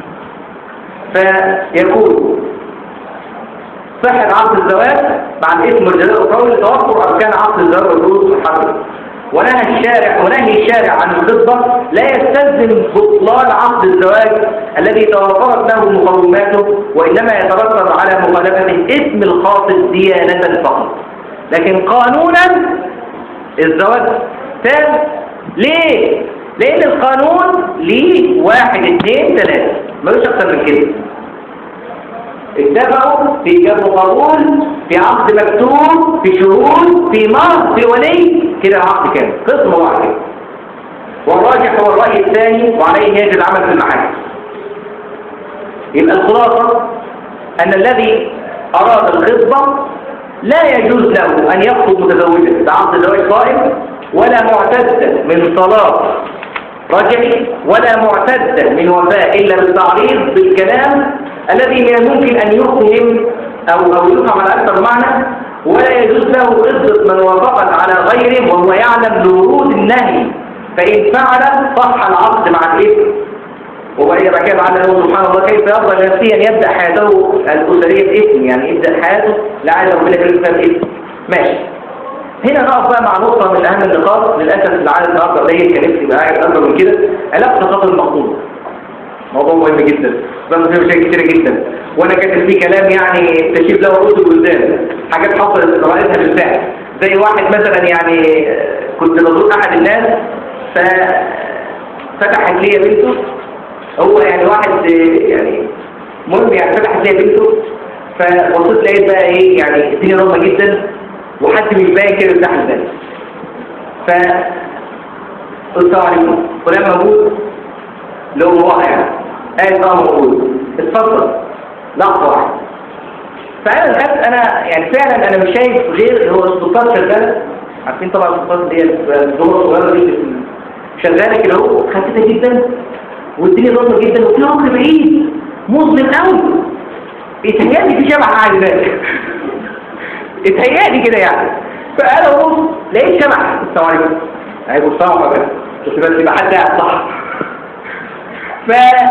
فيقول صحة عقد الزواج مع الاسم والجزاء الأخروي لتوفر أركان عقد الزواج والفلوس والحرب ونهى الشارع ونهي الشارع عن الخطبة لا يستلزم بطلان عقد الزواج الذي توفرت له مقوماته وإنما يترتب على مخالفة اسم الخاطب ديانة فقط لكن قانونا الزواج تام ليه؟ لأن القانون ليه واحد اثنين ثلاثة ملوش أكتر من كده اتفقوا في جاب قبول في عقد مكتوب في شهود في مهر في ولي كده العقد كامل قسم واحد والراجح هو الرأي الثاني وعليه يجب العمل في المحاكم يبقى الخلاصة أن الذي أراد الخطبة لا يجوز له أن يخطب متزوجا بعقد زواج قائم ولا معتد من طلاق رجعي ولا معتد من وفاء إلا بالتعريض بالكلام الذي من الممكن أن يفهم أو أو يفهم على أكثر معنى ولا يجوز له قصة من وافقت على غيره وهو يعلم لورود النهي فإن فعل صح العقد مع الإثم وبعد بعد كده بعد الله سبحانه الله كيف يرضى نفسيا يبدأ حياته الأسرية بإثم يعني يبدأ حياته لا عايز ربنا يكرمه فيها بإثم ماشي هنا نقف بقى مع نقطة من أهم النقاط للأسف العالم النهارده قليل كان نفسي يبقى قاعد أكبر من كده علاقة الخطر المقصود موضوع مهم جدا بس فيه مشاكل كتيرة جدا وأنا كاتب فيه كلام يعني تشيب له رؤوس البلدان حاجات حصلت رأيتها بالفعل زي واحد مثلا يعني كنت بزور أحد الناس ففتحت لي بنته هو يعني واحد يعني المهم يعني فتحت لي بنته فبصيت لقيت بقى ايه يعني الدنيا ضلمه جدا وحد مش باين كده يفتح الباب ف قلت له عليكم فلان موجود لو هو يعني قال اه موجود اتفضل لحظه واحده فانا دخلت انا يعني فعلا انا مش شايف غير هو السلطات شغاله عارفين طبعا السلطات دي الظهور الصغيره دي اللي شغاله كده اهو خفيفه جدا والدنيا ضلمه جدا وفي عمر بعيد مظلم قوي اتهيألي في شبح قاعد هناك اتهيألي كده يعني فانا بص لقيت شبح السلام عليكم عليكم السلام عليكم بس بس يبقى حد قاعد صح ف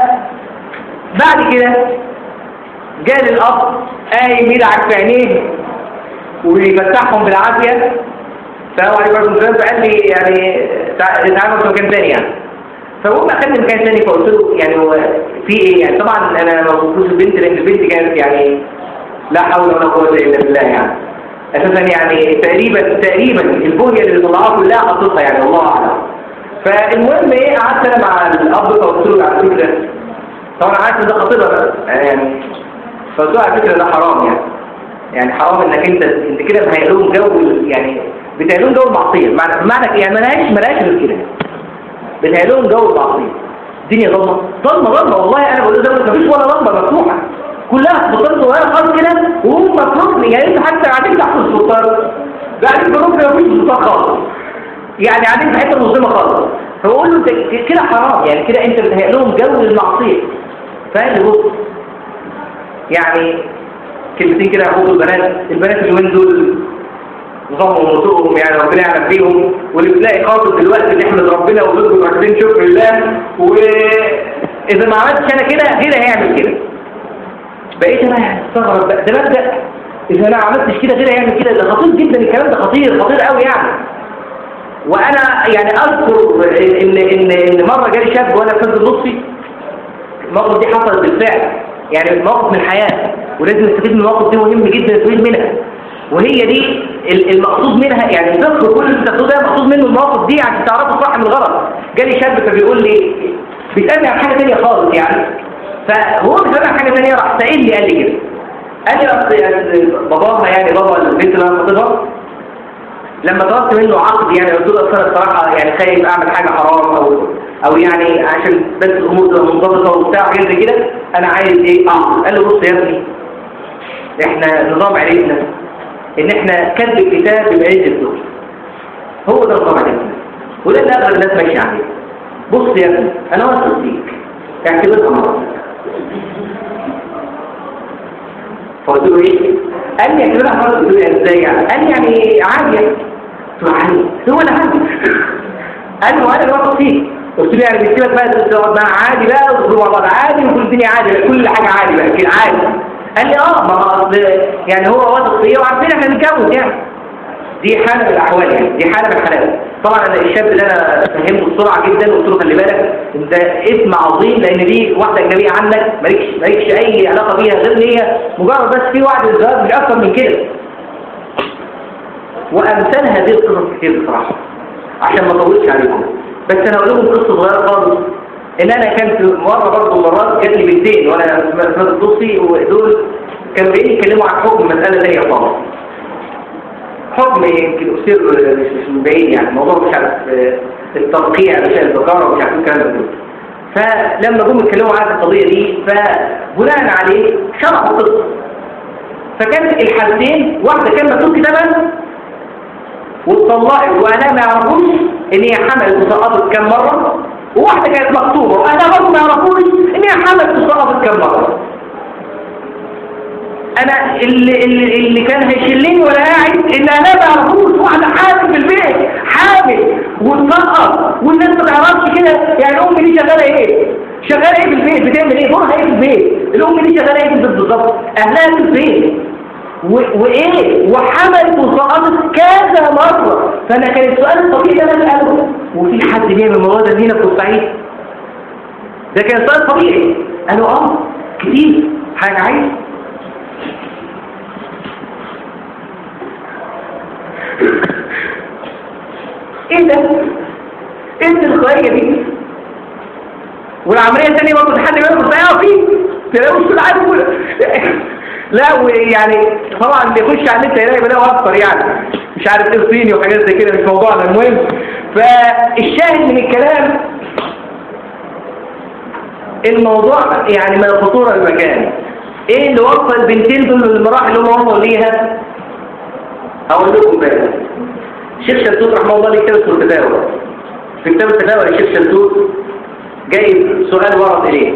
بعد كده جال الاب قايم يدعك في عينيه وبيفتحهم بالعافيه السلام عليكم ورحمه الله فقال لي يعني تعالوا في مكان ثاني يعني فالمهم اخدني مكان ثاني فقلت له يعني هو في ايه يعني طبعا انا ما بصيتش البنت لان البنت كانت يعني لا حول ولا قوه الا بالله يعني اساسا يعني تقريبا تقريبا البنيه اللي طلعها كلها حطيتها يعني الله اعلم فالمهم ايه قعدت انا مع الاب فقلت له على فكره طبعا عارف ان ده خطيبه بقى يعني فقلت له على فكره ده حرام يعني يعني حرام انك انت انت كده مهيئلهم جو يعني بتهيئلهم جو المعصيه معنى معنى يعني ملهاش ملهاش غير كده بتهيئلهم جو المعصيه الدنيا ضلمه ضلمه ضلمه والله انا بقول ده مفيش ولا لمبه مفتوحه كلها سلطات صغيره خالص كده وهم في ركن يعني انت حتى قاعدين تحت السلطان قاعدين في ركن مفيش سلطان خالص يعني قاعدين في حته مظلمه خالص فبقول له انت كده حرام يعني كده انت بتهيئ لهم جو المعصيه فاهم بص يعني كلمتين كده يقولوا البنات البنات اليومين دول نظامهم ونطقهم يعني ربنا يعلم فيهم واللي بتلاقي خاطر دلوقتي نحمد ربنا ونذكر راكبين شكر الله واذا ما عملتش انا كده غيري هيعمل كده بقيت انا يعني استغرب بقى ده مبدا اذا انا ما عملتش كده غيري هيعمل كده ده خطير جدا الكلام ده خطير خطير قوي يعني وانا يعني اذكر ان ان ان مره جالي شاب وانا في النصي الموقف دي حصلت بالفعل يعني موقف من الحياه ولازم نستفيد من المواقف دي مهم جدا نستفيد منها وهي دي المقصود منها يعني الفقه كل اللي بتاخدوه ده مقصود منه المواقف دي عشان تعرفوا الصح من الغلط جالي شاب فبيقول لي بيسالني عن حاجه ثانيه خالص يعني فهو بيسالني عن حاجه ثانيه راح سائلني قال لي كده قال لي اصل باباها يعني بابا البنت اللي انا خاطبها لما طلبت منه عقد يعني قلت له اصل الصراحه يعني خايف اعمل حاجه حرام او او يعني عشان بس الامور تبقى منضبطه وبتاع غير زي كده انا عايز ايه عقد قال له بص يا ابني احنا نظام عيلتنا ان احنا كتب الكتاب بعيد الزوج هو ده نظام عيلتنا وده اللي اغلب الناس ماشيه عليه بص يا ابني انا واثق فيك اعتبرها مرض فقلت له ايه قال لي اعتبرها مرض قلت له ازاي يعني قال لي يعني عادي يعني قلت له عادي هو انا عادي قال لي وانا واثق فيك قلت له يعني بيسيبك بقى تقعد مع عادي بقى وتقول مع بعض عادي وكل الدنيا عادي بقى كل حاجه عادي بقى كده عادي قال لي اه ما اصل يعني هو واثق فيا وعارفين احنا نتجوز يعني دي حاله من الاحوال يعني دي حاله من الحالات طبعا انا الشاب اللي انا فهمته بسرعه جدا وقلت له خلي بالك انت اسم عظيم لان دي واحده اجنبيه عنك مالكش مالكش اي علاقه بيها غير ان هي مجرد بس في وعد الزواج مش اكتر من كده وامثال هذه القصص كتير بصراحه عشان ما اطولش عليكم بس انا اقول لكم قصه صغيره خالص ان انا كنت مره برضه مرات جات لي بنتين وانا في الدوسي ودول كانوا جايين يتكلموا عن حكم مساله ثانيه خالص حكم يمكن أثير مش من بعيد يعني الموضوع مش عارف الترقيع مش الذكارة ومش عارف الكلام ده كله فلما جم يتكلموا عن القضية دي فبناء عليه شرحوا قصة فكانت الحالتين واحدة كان مكتوب كتابها واتطلقت واهلها ما يعرفوش ان هي حملت وسقطت كام مرة وواحدة كانت مكتوبة واهلها برضه ما يعرفوش ان هي حملت وسقطت كام مرة انا اللي, اللي, اللي كان هيشلني ولا قاعد ان انا ما اعرفوش واحده حامل في البيت حامل وتسقط والناس ما تعرفش كده يعني الام دي شغاله ايه شغاله ايه في البيت بتعمل ايه دورها ايه في البيت الام دي شغاله ايه في البيت بالظبط اهلها في البيت و- وايه وحملت وسقطت كذا مرة فانا كان السؤال الطبيعي ده انا اساله وفي حد بيعمل الموضوع ده هنا في الصعيد ده كان سؤال طبيعي قالوا اه كتير حاجة عايز ايه ده ايه التلقائية دي والعملية الثانية برضه حد بيعمل ضيعة فيه تلاقوا مش عارف لا ويعني طبعا اللي يخش على النت هيلاقي بلاقي اكتر يعني مش عارف ايه صيني وحاجات زي كده مش موضوعنا المهم فالشاهد من الكلام الموضوع يعني من الخطورة المكان ايه اللي وصل البنتين دول للمراحل اللي هم وصلوا ليها اقول لكم بقى الشيخ شلتوت رحمه الله ليه كتاب اسمه الفتاوى في كتاب الفتاوى للشيخ شلتوت جايب سؤال ورد اليه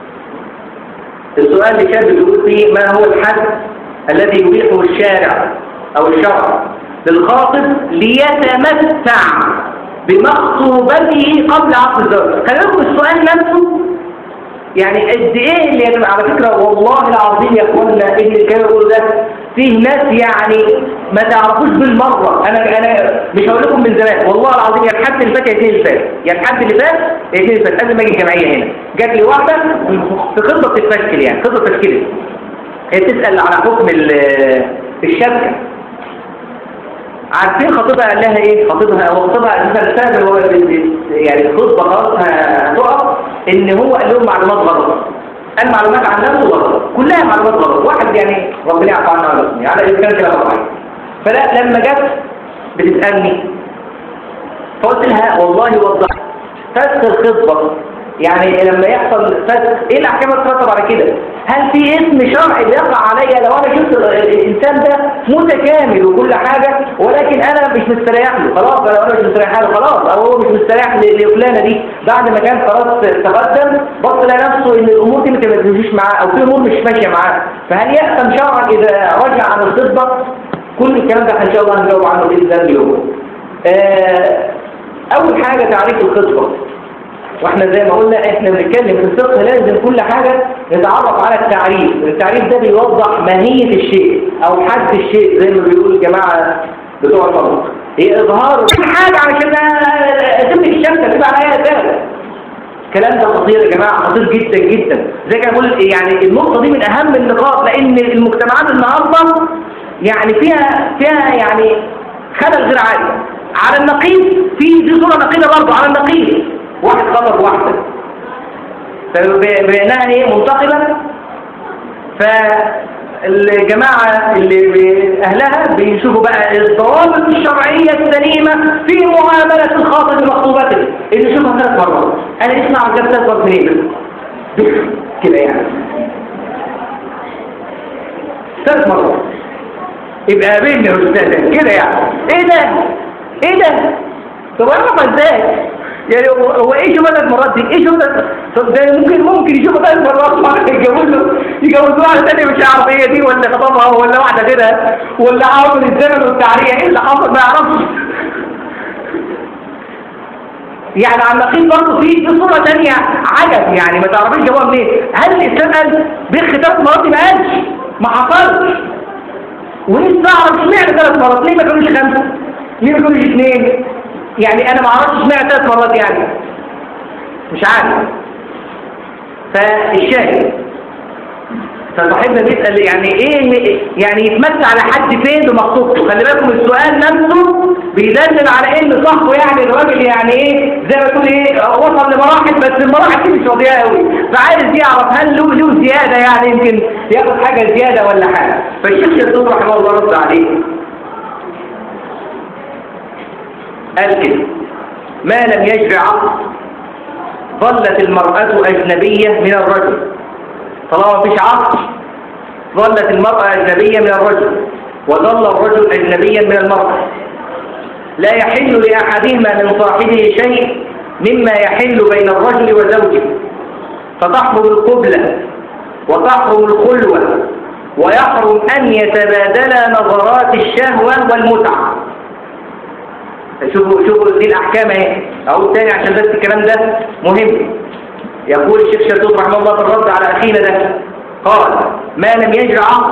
السؤال اللي كان بيقول فيه ما هو الحد الذي يبيحه الشارع او الشرع للخاطب ليتمتع بمخطوبته قبل عقد الزواج خلي بالكم السؤال نفسه يعني قد ايه اللي يعني على فكره والله العظيم يا اخوانا ان الكلام يقول ده فيه ناس يعني ما تعرفوش بالمره انا انا مش هقول لكم من زمان والله العظيم يا الحد اللي فات يا الاثنين اللي فات يا الحد اللي فات يا الاثنين اللي فات قبل ما اجي الجمعيه هنا جات لي واحده في خطه بتتفشكل يعني خطه تفشكلت هي بتسال على حكم ال- الشبكه عارفين خطيبها قال لها ايه خطيبها هو خطيبها اساسا السبب هو يعني الخطبه خلاص هتقف ان هو قال لهم معلومات غلط قال معلومات عن نفسه غلط كلها معلومات غلط واحد يعني ربنا يعفو عنا ويرحمنا على اذا كان كلام طبيعي فلا لما جت بتسالني فقلت لها والله وضح فسخ الخطبه يعني لما يحصل فسخ ايه الاحكام اللي تترتب على كده هل في اسم شرعي بيقع عليا لو انا شفت الانسان ده متكامل وكل حاجه ولكن انا مش مستريح له خلاص انا أنا مش مستريح له خلاص او هو مش مستريح ل- لفلانه دي بعد ما كان خلاص تقدم بص لقى نفسه ان الامور دي ما تمشيش معاه او في امور مش ماشيه معاه فهل يحسن شرعا اذا رجع عن الخطبه كل الكلام ده ان شاء الله هنجاوب عنه باذن الله اليوم آه، اول حاجه تعريف الخطبه واحنا زي ما قلنا احنا بنتكلم في الفقه لازم كل حاجة نتعرف على التعريف التعريف ده بيوضح ماهية الشيء او حد الشيء زي ما بيقول الجماعة بتوع المنطق هي اظهار كل حاجة علشان اسمك الشمس تبقى عليها ذلك الكلام ده خطير يا جماعة خطير جدا جدا زي كده بقول يعني النقطة دي من اهم النقاط لان المجتمعات النهاردة يعني فيها فيها يعني خلل غير عادي على النقيض في دي صورة نقيضة برضه على النقيض واحد خطب واحدة فبأنها ايه منتقبة فالجماعة اللي ب- أهلها بيشوفوا بقى الضوابط الشرعية السليمة في معاملة الخاطب بمخطوبته اللي يشوفها ثلاث مرات أنا اسمع عن ثلاث مرات منين كده يعني ثلاث مرات يبقى قابلني يا أستاذ كده يعني إيه ده؟ إيه ده؟ طب أعرف إزاي؟ يعني هو هو ايه شوف ثلاث مرات دي ايه شوف ثلاث- طب ده ممكن ممكن يشوف ثلاث مرات واحد يتجوزه يتجوزوا واحده ثانيه مش عارف هي دي ولا خطبها ولا واحده كده ولا عامل الزمن والتعريه ايه اللي حصل ما يعرفش يعني على النقيض برضه في في صوره ثانيه عجب يعني ما تعرفيش جابوها منين هل الاسلام قال بيخ ثلاث مرات دي ما قالش ما حصلش ولسه اعرف اشمعنى ثلاث مرات ليه ما كانوش خمسه ليه ما كانوش اثنين يعني انا ما اعرفش اشمعنى ثلاث مرات يعني مش عارف فالشاهد فصاحبنا بيسأل يعني ايه اللي- يعني يتمتع على حد فين بمخطوبته خلي بالكم السؤال نفسه بيدلل على ان صاحبه يعني الراجل يعني ايه زي ما تقول ايه وصل لمراحل بس المراحل دي مش راضيه قوي فعايز يعرف هل له له زياده يعني يمكن ياخد حاجه زياده ولا حاجه فالشيخ شيخ رحمه الله رد عليه قال كده ما لم يجري عقد ظلت المرأة أجنبية من الرجل طالما مفيش عقد ظلت المرأة أجنبية من الرجل وظل الرجل أجنبيا من المرأة لا يحل لأحدهما من صاحبه شيء مما يحل بين الرجل وزوجه فتحرم القبلة وتحرم الخلوة ويحرم أن يتبادلا نظرات الشهوة والمتعة شوفوا شوفوا دي الأحكام اهي أقول تاني عشان بس الكلام ده مهم يقول الشيخ شرطوط رحمه الله في الرد على أخينا ده قال ما لم يجري عقد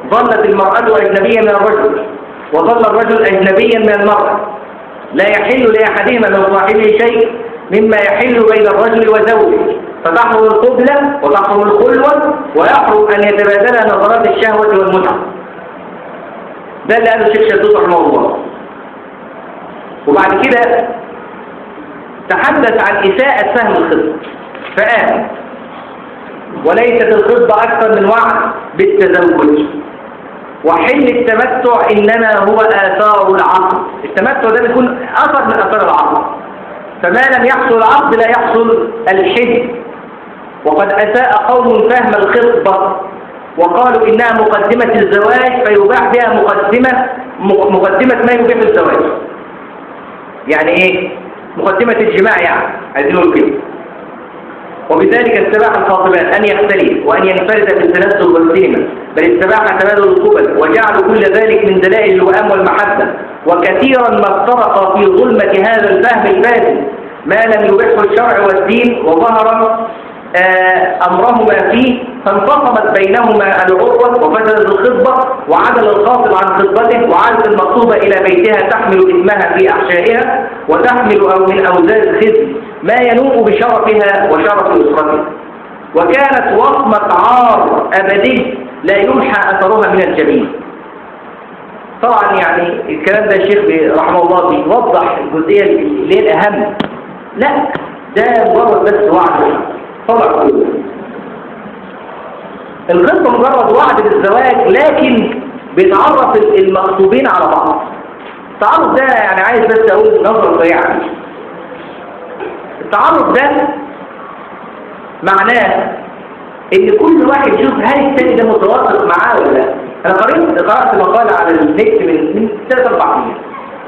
ظلت المرأة أجنبية من الرجل وظل الرجل أجنبيا من المرأة لا يحل لأحدهما من صاحبه شيء مما يحل بين الرجل وزوجه فتحرم القبلة وتحرم الخلوة ويحرم أن يتبادل نظرات الشهوة والمتعة ده اللي قاله الشيخ شدود رحمه الله وبعد كده تحدث عن إساءة فهم الخطبة فقال وليست الخطبة أكثر من وعد بالتزوج وحل التمتع إنما هو آثار العقل التمتع ده بيكون أثر من آثار العقل فما لم يحصل العقد لا يحصل الحل وقد أساء قوم فهم الخطبة وقالوا إنها مقدمة الزواج فيباح بها مقدمة مقدمة ما يبيح الزواج يعني إيه؟ مقدمة الجماع يعني عايزين نقول كده وبذلك استباح الخاطبات أن يختلف وأن ينفرد بالتنزل والسينما بل استباح تبادل القبل وجعلوا كل ذلك من دلائل الوئام والمحبة وكثيرا ما افترق في ظلمة هذا الفهم الفاسد ما لم يبحه الشرع والدين وظهر آه أمرهما فيه فانفصمت بينهما العروة وفسدت الخطبة وعدل الخاطب عن خطبته وعادت المخطوبة إلى بيتها تحمل اسمها في أحشائها وتحمل أو من أوزان الخزي ما ينوء بشرفها وشرف أسرتها وكانت وصمة عار أبدي لا يمحى أثرها من الجميع طبعا يعني الكلام ده الشيخ رحمه الله بيوضح الجزئية اللي هي الأهم لا ده مجرد بس وعد طبعا الخطبة مجرد وعد بالزواج لكن بيتعرف المخطوبين على بعض التعرف ده يعني عايز بس اقول نظرة سريعة التعرف ده معناه ان كل واحد يشوف هل الثاني ده متوافق معاه ولا لا انا قريت قرات مقاله على النت من من ثلاث اربع ايام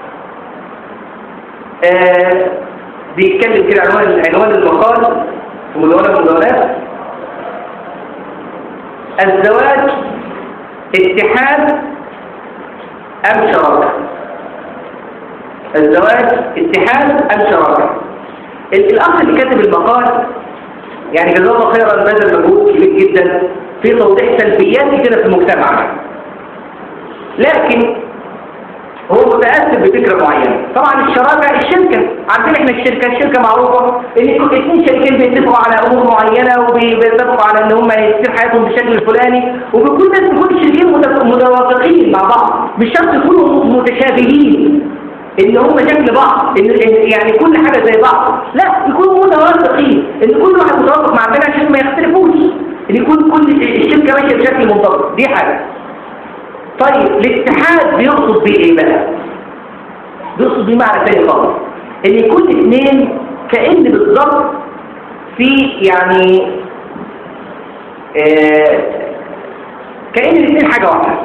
آه بيتكلم كده عنوان عنوان المقال في مدونة من المدونات الزواج اتحاد أم شراكة الزواج اتحاد أم شراكة الأخ اللي كاتب المقال يعني جزاه الله خيرا بذل مجهود كبير جدا في توضيح سلبيات كده في المجتمع لكن هو متأثر بفكرة معينة طبعا الشراكة الشركة عارفين احنا الشركة الشركة معروفة ان اثنين شركين بيتفقوا على امور معينة وبيتفقوا على ان هم يصير حياتهم بالشكل الفلاني وبيكون لازم يكون الشركين متوافقين مع بعض مش شرط يكونوا متشابهين ان هم شكل بعض إن يعني كل حاجة زي بعض لا يكونوا متوافقين ان كل واحد متوافق مع الثاني عشان ما يختلفوش ان يكون كل الشركة ماشية بشكل منضبط دي حاجة طيب الاتحاد بيقصد بيه ايه بقى بيقصد بيه معنى تاني خالص ان يكون اثنين كأن بالظبط في يعني آه كأن الاثنين حاجة واحدة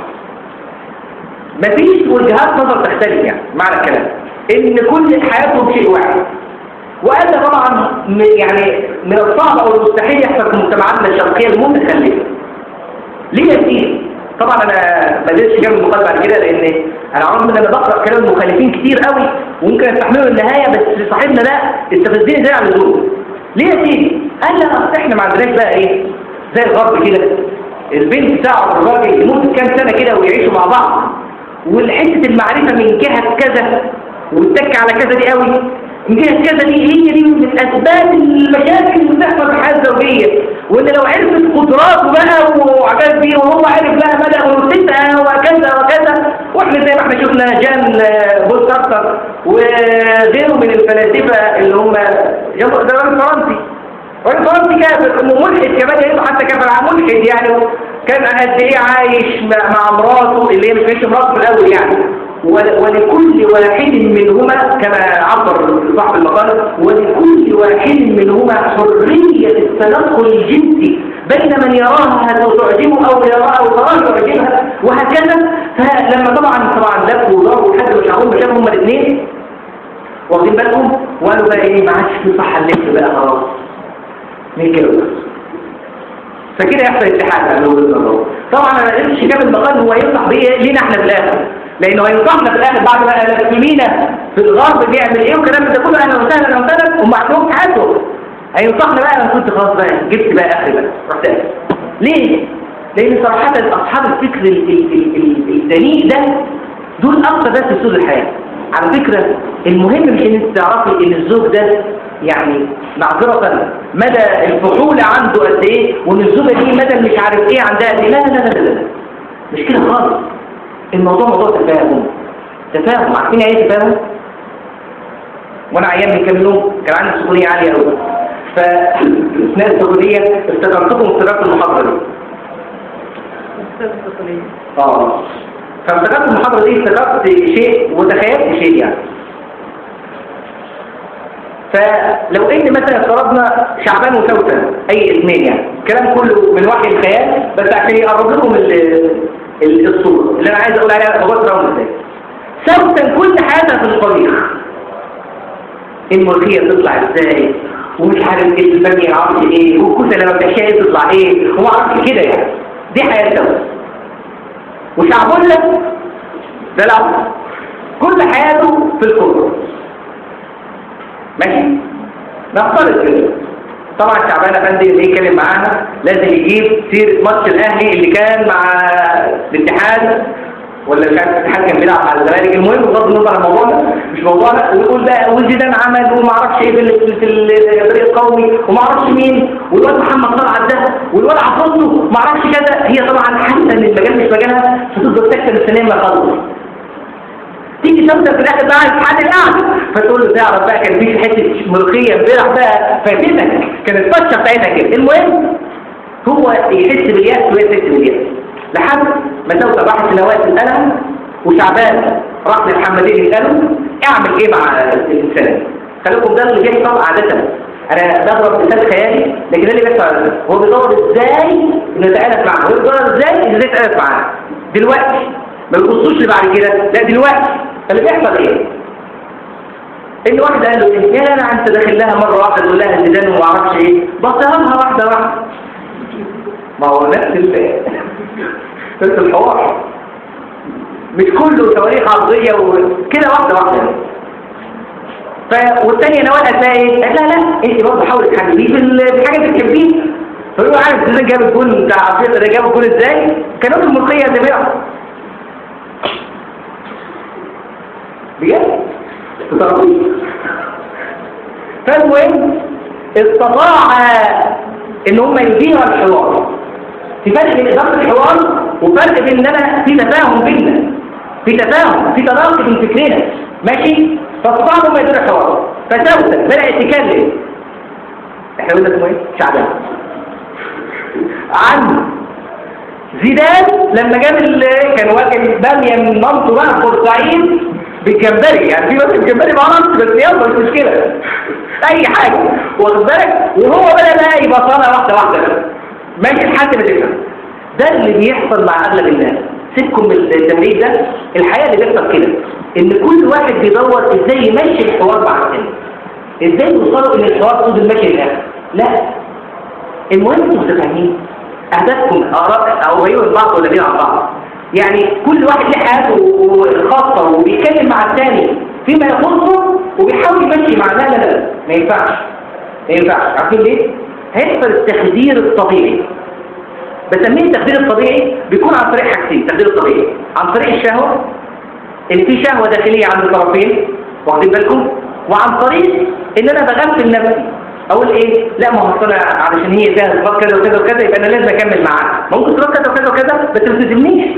مفيش وجهات نظر تختلف يعني معنى الكلام ان كل حياتهم شيء واحد وهذا طبعا يعني من الصعب او المستحيل يحصل في مجتمعاتنا الشرقيه المتخلفه ليه كتير طبعا انا ما قدرتش اجاوب المقال بعد كده لان انا عمري ان انا بقرا كلام المخالفين كتير قوي وممكن استحمله النهايه بس صاحبنا ده استفزني زي على اللزوم ليه يا سيدي قال لي اصل احنا ما عندناش بقى ايه زي الغرب كده البنت بتاعه والراجل يموت كام سنه كده ويعيشوا مع بعض والحته المعرفه من جهه كذا والتك على كذا دي قوي من جهه كذا دي هي دي من اسباب المشاكل اللي بتحصل في الحياه الزوجيه وان لو عرفت قدراته بقى وعجاز بيه وهو عارف بقى مدى انوثتها وكذا وكذا واحنا زي ما احنا شفنا جان بول كارتر وغيره من الفلاسفه اللي هم ده راجل فرنسي راجل فرنسي كافر ملحد كمان يعني حتى كافر ملحد يعني كان قد ايه عايش مع مراته اللي هي مش ماشيه مراته من الاول يعني ولكل واحد منهما كما عبر صاحب المقالة ولكل واحد منهما حرية التنقل الجنسي بين من يراها تعجبه أو يراها أو تراه تعجبها وهكذا فلما طبعا طبعا لفوا وضربوا لحد مش عارفين مكان هما الاثنين واخدين بالكم وقالوا بقى ايه ما عادش في صح اللبس بقى خلاص نتجوز فكده يحصل اتحاد على وجهه نظره طبعا انا ما قدرتش اكمل المقال هو ينصح بيه لينا احنا في الاخر لانه هينصحنا في الاخر بعد ما لفينا في الغرب بيعمل ايه والكلام ده كله اهلا وسهلا اهلا وسهلا هم عندهم حياتهم هينصحنا بقى انا كنت خلاص بقى جبت بقى اخري بقى رحت ليه لان صراحه اصحاب الفكر ال- ال- ال- ال- الدنيء ده دول اكتر ناس في سوق الحياه على فكره المهم مش ان انت تعرفي ان الزوج ده يعني معذره مدى الفحول عنده قد ايه وان الزوجه دي مدى مش عارف ايه عندها قد ايه لا لا لا لا لا مش كده خالص الموضوع موضوع تفاهم تفاهم عارفين يعني ايه تفاهم وانا عيان من كام يوم كان عندي سخونيه عاليه قوي فاثناء السخونيه افتكرتكم افتكرت المحاضره دي أستاذ الدخولية اه فافتكرت المحاضره دي افتكرت شيء وتخيلت شيء يعني فلو ان مثلا افترضنا شعبان وسوسن اي اثنين يعني الكلام كله من وحي الخيال بس عشان يقرب لكم ال- ال- الصوره اللي انا عايز اقول عليها بغض راوند ازاي سوسن كل حاجه في الطريق الملكيه تطلع ازاي ومش عارف ايه الفني عارف ايه والكوسه لما بتحشيها تطلع ايه وما اعرفش كده يعني دي حياه سوسن وشعبولة ده العبد كل حياته في الكورة ماشي نفترض كده طبعا شعبان افندي اللي يتكلم معانا لازم يجيب سيرة ماتش الاهلي اللي كان مع الاتحاد ولا مش عارف الاتحاد كان بيلعب على الزمالك المهم بغض النظر عن الموضوع ده مش موضوعنا ويقول بقى وزيدان عمل وما اعرفش ايه في ال- في الفريق القومي وما اعرفش مين والواد محمد طلعت ده والواد عفروتو ما اعرفش كذا هي طبعا حاسه ان المجال مش مجالها فتفضل ساكته مستنيه ما يخلص تيجي تبدا في الاخر بقى الاتحاد القعده فتقول له تعرف بقى كان في حته ملوخيه امبارح بقى فاتتك كانت الطشه بتاعتها كده المهم هو يحس باليأس وهي تحس باليأس لحد ما توصل راحت لنواه الألم وشعبان راح للحمدين يسأله اعمل ايه مع الإنسان خليكم ده اللي بيحصل عادة أنا بضرب مثال خيالي لكن ده اللي بيحصل عادة هو بيدور ازاي انه يتألف معاه هو بيدور ازاي انه ازاي يتألف معاه دلوقتي ما بيبصوش لبعد كده لا دلوقتي فاللي بيحصل ايه ان واحد قال له ايه يا لا انت داخل لها مره واحده تقول لها زيدان وما اعرفش ايه بصها لها واحده واحده ما هو نفس ال- نفس الحوار مش كله تواريخ عرضيه وكده واحده واحده ف... والثانيه نوال هتلاقي ايه قالت لا لا انت برضه حاولي تحدديه في ال- في حاجه بتحبيه فيقول عارف زيدان جاب الجون بتاع افريقيا ده جاب الجون ازاي كانوا في الملقيه اللي بيعرف بجد تطرقيه فالمهم استطاع ان هم يديروا الحوار في فرق بين اداره الحوار وفرق بين ان انا في تفاهم بيننا في تفاهم في تناقض من فكرنا ماشي فاستطاعوا هم يديروا الحوار فسوسن بدات تتكلم احنا قلنا اسمه ايه شعبان عن زيدان لما جاب ال- كان واكل باميه من مامته بقى في بورسعيد بالجمبري يعني في بس الجمبري معرفش بس يلا مش مشكله اي حاجه واخد بالك وهو بدا بقى يبقى طالع واحده واحده ماشي لحد ما تفهم ده اللي بيحصل مع اغلب الناس سيبكم من التمرين ده الحقيقه اللي بيحصل كده ان كل واحد بيدور ازاي يمشي الحوار مع الثاني ازاي توصلوا ان الحوار تفضل ماشي للاخر لا المهم انتوا متفاهمين اهدافكم اراء او قريبه من بعض ولا بعيد عن بعض يعني كل واحد له حياته الخاصه وبيتكلم مع الثاني فيما يخصه وبيحاول يمشي مع لا لا لا ما ينفعش ما ينفعش عارفين ليه؟ هيحصل التخدير الطبيعي بسميه التخدير الطبيعي بيكون عن طريق حاجتين التخدير الطبيعي عن طريق الشهوه اللي في شهوه داخليه عند الطرفين واخدين بالكم وعن طريق ان انا بغفل نفسي اقول ايه لا ما هو أصل أنا علشان هي فيها صفات كذا وكذا وكذا يبقى انا لازم اكمل معاها ممكن صفات كذا وكذا وكذا بس ما تلزمنيش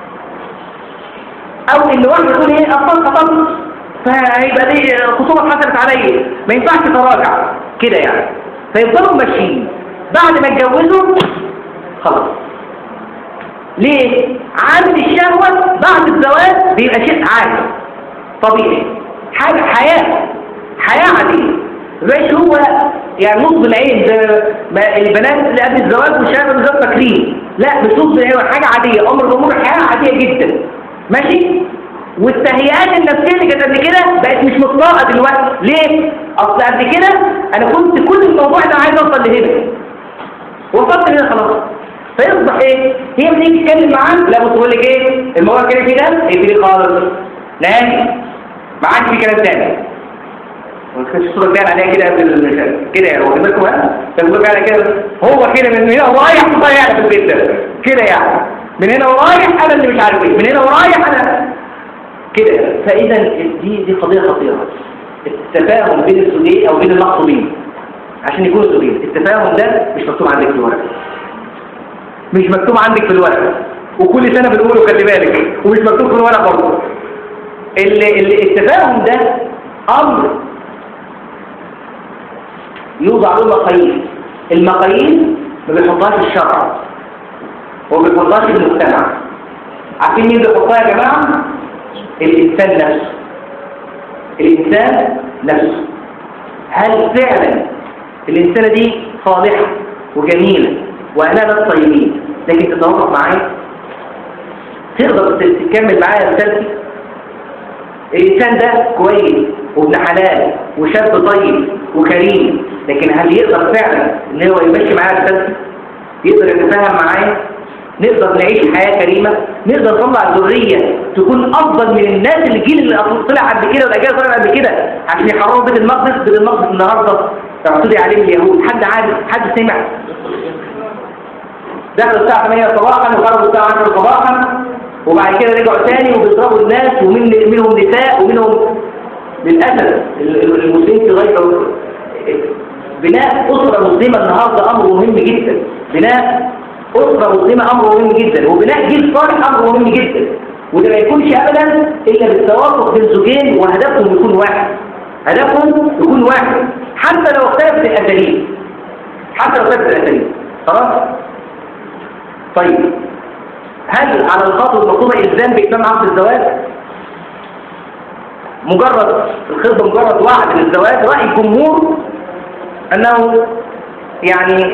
او ان واحده تقول ايه اصلا خطبت فهيبقى دي خطوبه حصلت عليا ما ينفعش تراجع كده يعني فيفضلوا ماشيين بعد ما يتجوزوا خلاص ليه عند الشهوه بعد الزواج بيبقى شيء عادي طبيعي حاجه حياه حياه عاديه مش هو يعني نصب العين ده ما البنات اللي قبل الزواج والشباب بالظبط فاكرين لا مش نصب العين حاجه عاديه امر الامور حياه عاديه جدا ماشي والتهيئات النفسيه اللي كانت قبل كده بقت مش مطلقه دلوقتي ليه اصل قبل كده انا كنت كل الموضوع ده عايز اوصل لهنا وصلت هنا خلاص فيصبح ايه هي لما تيجي تتكلم معاه لا بص بقول لك ايه الموضوع كده في ده اقفلي خالص نهائي ما عادش في كلام تاني ما تخش الصوره بتاعنا عليها كده قبل ال- كده واخد بالكم ها تقول على كده هو كده من هنا رايح ضايع في البيت ده كده يعني من هنا ورايح انا اللي مش عارف ايه من هنا ورايح انا كده فاذا دي دي قضيه خطيره التفاهم بين الزوجين او بين المخطوبين عشان يكونوا زوجين التفاهم ده مش مكتوب عندك في الورقه مش مكتوب عندك في الورقه وكل سنه بنقوله خلي بالك ومش مكتوب في الورقه برضه ال- ال- التفاهم ده امر يوضع له مقاييس المقاييس ما بيحطهاش الشرع وما بيحطهاش المجتمع عارفين مين بيحطها يا جماعه الانسان نفسه الانسان نفسه هل فعلا الانسانه دي صالحه وجميله وانا ناس طيبين لكن تتوافق معايا تقدر تكمل معايا رسالتي الإنسان ده كويس وابن حلال وشاب طيب وكريم لكن هل يقدر فعلا ان هو يمشي معايا رسالتي يقدر يتفاهم معايا نقدر نعيش حياة كريمة نقدر نطلع ذرية تكون أفضل من الناس الجيل اللي طلع قبل كده والأجيال طلع قبل كده عشان يحرروا بيت المقدس بيت المقدس النهاردة اعتدي عليه اليهود حد عارف حد سمع دخلوا الساعة 8 صباحا وخرجوا الساعة 10 صباحا وبعد كده رجعوا تاني وبيضربوا الناس ومن منهم نساء ومنهم للأسف ال- ال- المسلمين في غير بناء أسرة مسلمة النهاردة أمر مهم جدا بناء أسرة مسلمة أمر مهم جدا وبناء جيل صالح أمر مهم جدا وده ما يكونش أبدا إلا بالتوافق بين زوجين وهدفهم يكون واحد هدفهم يكون واحد حتى لو اختلفت الأساليب حتى لو اختلفت الأساليب خلاص طيب هل على الخاطب المطلوبة إلزام بإتمام عقد الزواج؟ مجرد الخطبة مجرد وعد للزواج رأي الجمهور أنه يعني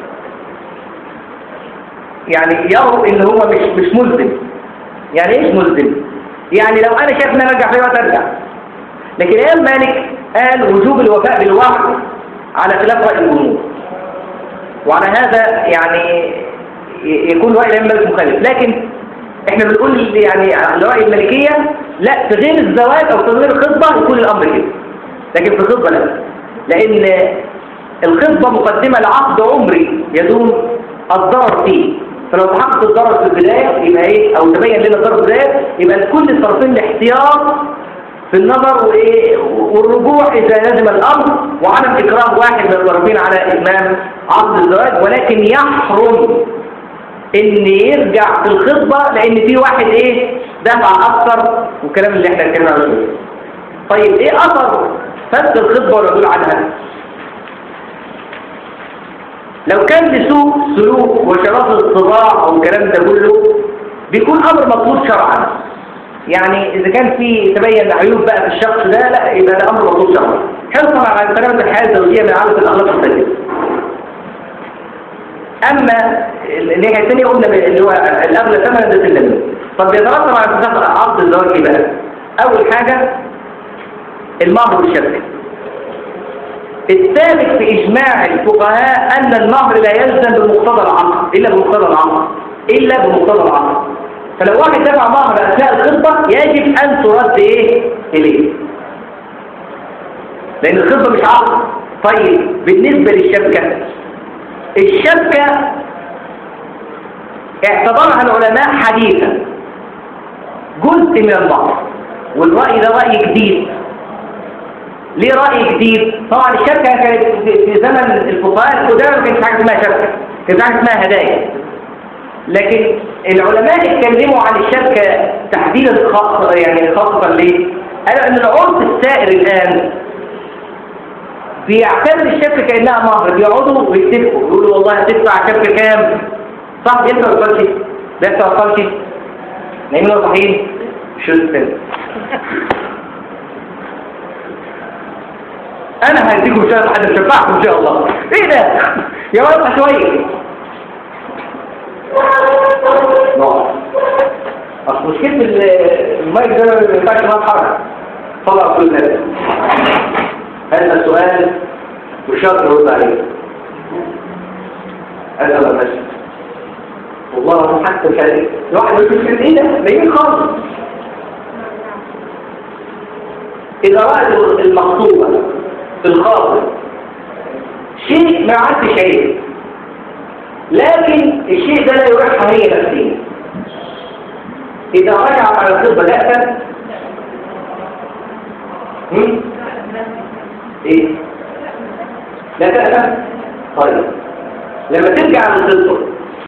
يعني يروا إن هو مش مش ملزم يعني إيش ملزم؟ يعني لو أنا شايف إن أنا أرجع في وقت أرجع لكن إمام مالك قال وجوب الوفاء بالوعد على خلاف رأي الجمهور وعلى هذا يعني يكون رأي الإمام مالك مخالف لكن احنا بنقول يعني على رأي المالكية لا في غير الزواج او في غير الخطبة يكون الامر كده لكن في الخطبة لا لان الخطبة مقدمة لعقد عمري يدوم الضرر فيه فلو تحقق الضرر في البداية يبقى ايه او تبين لنا الضرر في البداية يبقى لكل الطرفين الاحتياط في النظر وايه والرجوع اذا لازم الامر وعدم اكراه واحد من الطرفين على اتمام عقد الزواج ولكن يحرم ان يرجع في الخطبة لان في واحد ايه دفع اكثر والكلام اللي احنا اتكلمنا عنه طيب ايه اثر فسد الخطبة والعدول عنها لو كان لسوء سلوك وشرط الطباع او الكلام ده كله بيكون امر مطلوب شرعا يعني اذا كان في تبين عيوب بقى في الشخص ده لا يبقى ده امر مطلوب شرعا حرصا على سلامة الحياة الزوجية من عادة الاخلاق السيئة اما الناحيه الثانيه قلنا اللي هو الاغلى ثمنا ده النبي طب بيترتب على فساد عقد الزواج ايه بقى اول حاجه المهر والشبكه الثالث في اجماع الفقهاء ان المهر لا يلزم بمقتضى العقد الا بمقتضى العقد الا بمقتضى العقد فلو واحد دفع مهر اثناء الخطبه يجب ان ترد ايه اليه لان الخطبه مش عقد طيب بالنسبه للشبكه الشبكة اعتبرها العلماء حديثا جزء من المهر والرأي ده رأي جديد ليه رأي جديد؟ طبعا الشبكة كانت في زمن الفقهاء القدامى ما كانش حاجة اسمها شبكة كانت حاجة اسمها هدايا لكن العلماء اتكلموا عن الشبكة تحديدا خاصة يعني خاصة ليه؟ قالوا ان العرف السائر الآن بيعتبر الشبكة كأنها مهر بيقعدوا ويتفقوا يقولوا والله هتدفع شبكة كام صح ينفع وصلش ده ينفع وصلش نايمين صحيين شو السن انا هديكم شوية حد مشبعكم ان شاء الله ايه ده يا ولد شوية نقعد اصل مشكلة المايك ده ما ينفعش معاه حركة طلع كل ده هذا سؤال وشرط يرد عليه هذا ما ماشي والله حتى مش عارف الواحد يقول في ايه ده نايمين خالص اذا رأت المخطوبة الخاطب شيء ما عادش عيب لكن الشيء ده لا يريحها هي نفسيا إذا رجعت على الطب بدأت هم؟ إيه؟ لا تأتم طيب لما ترجع للطب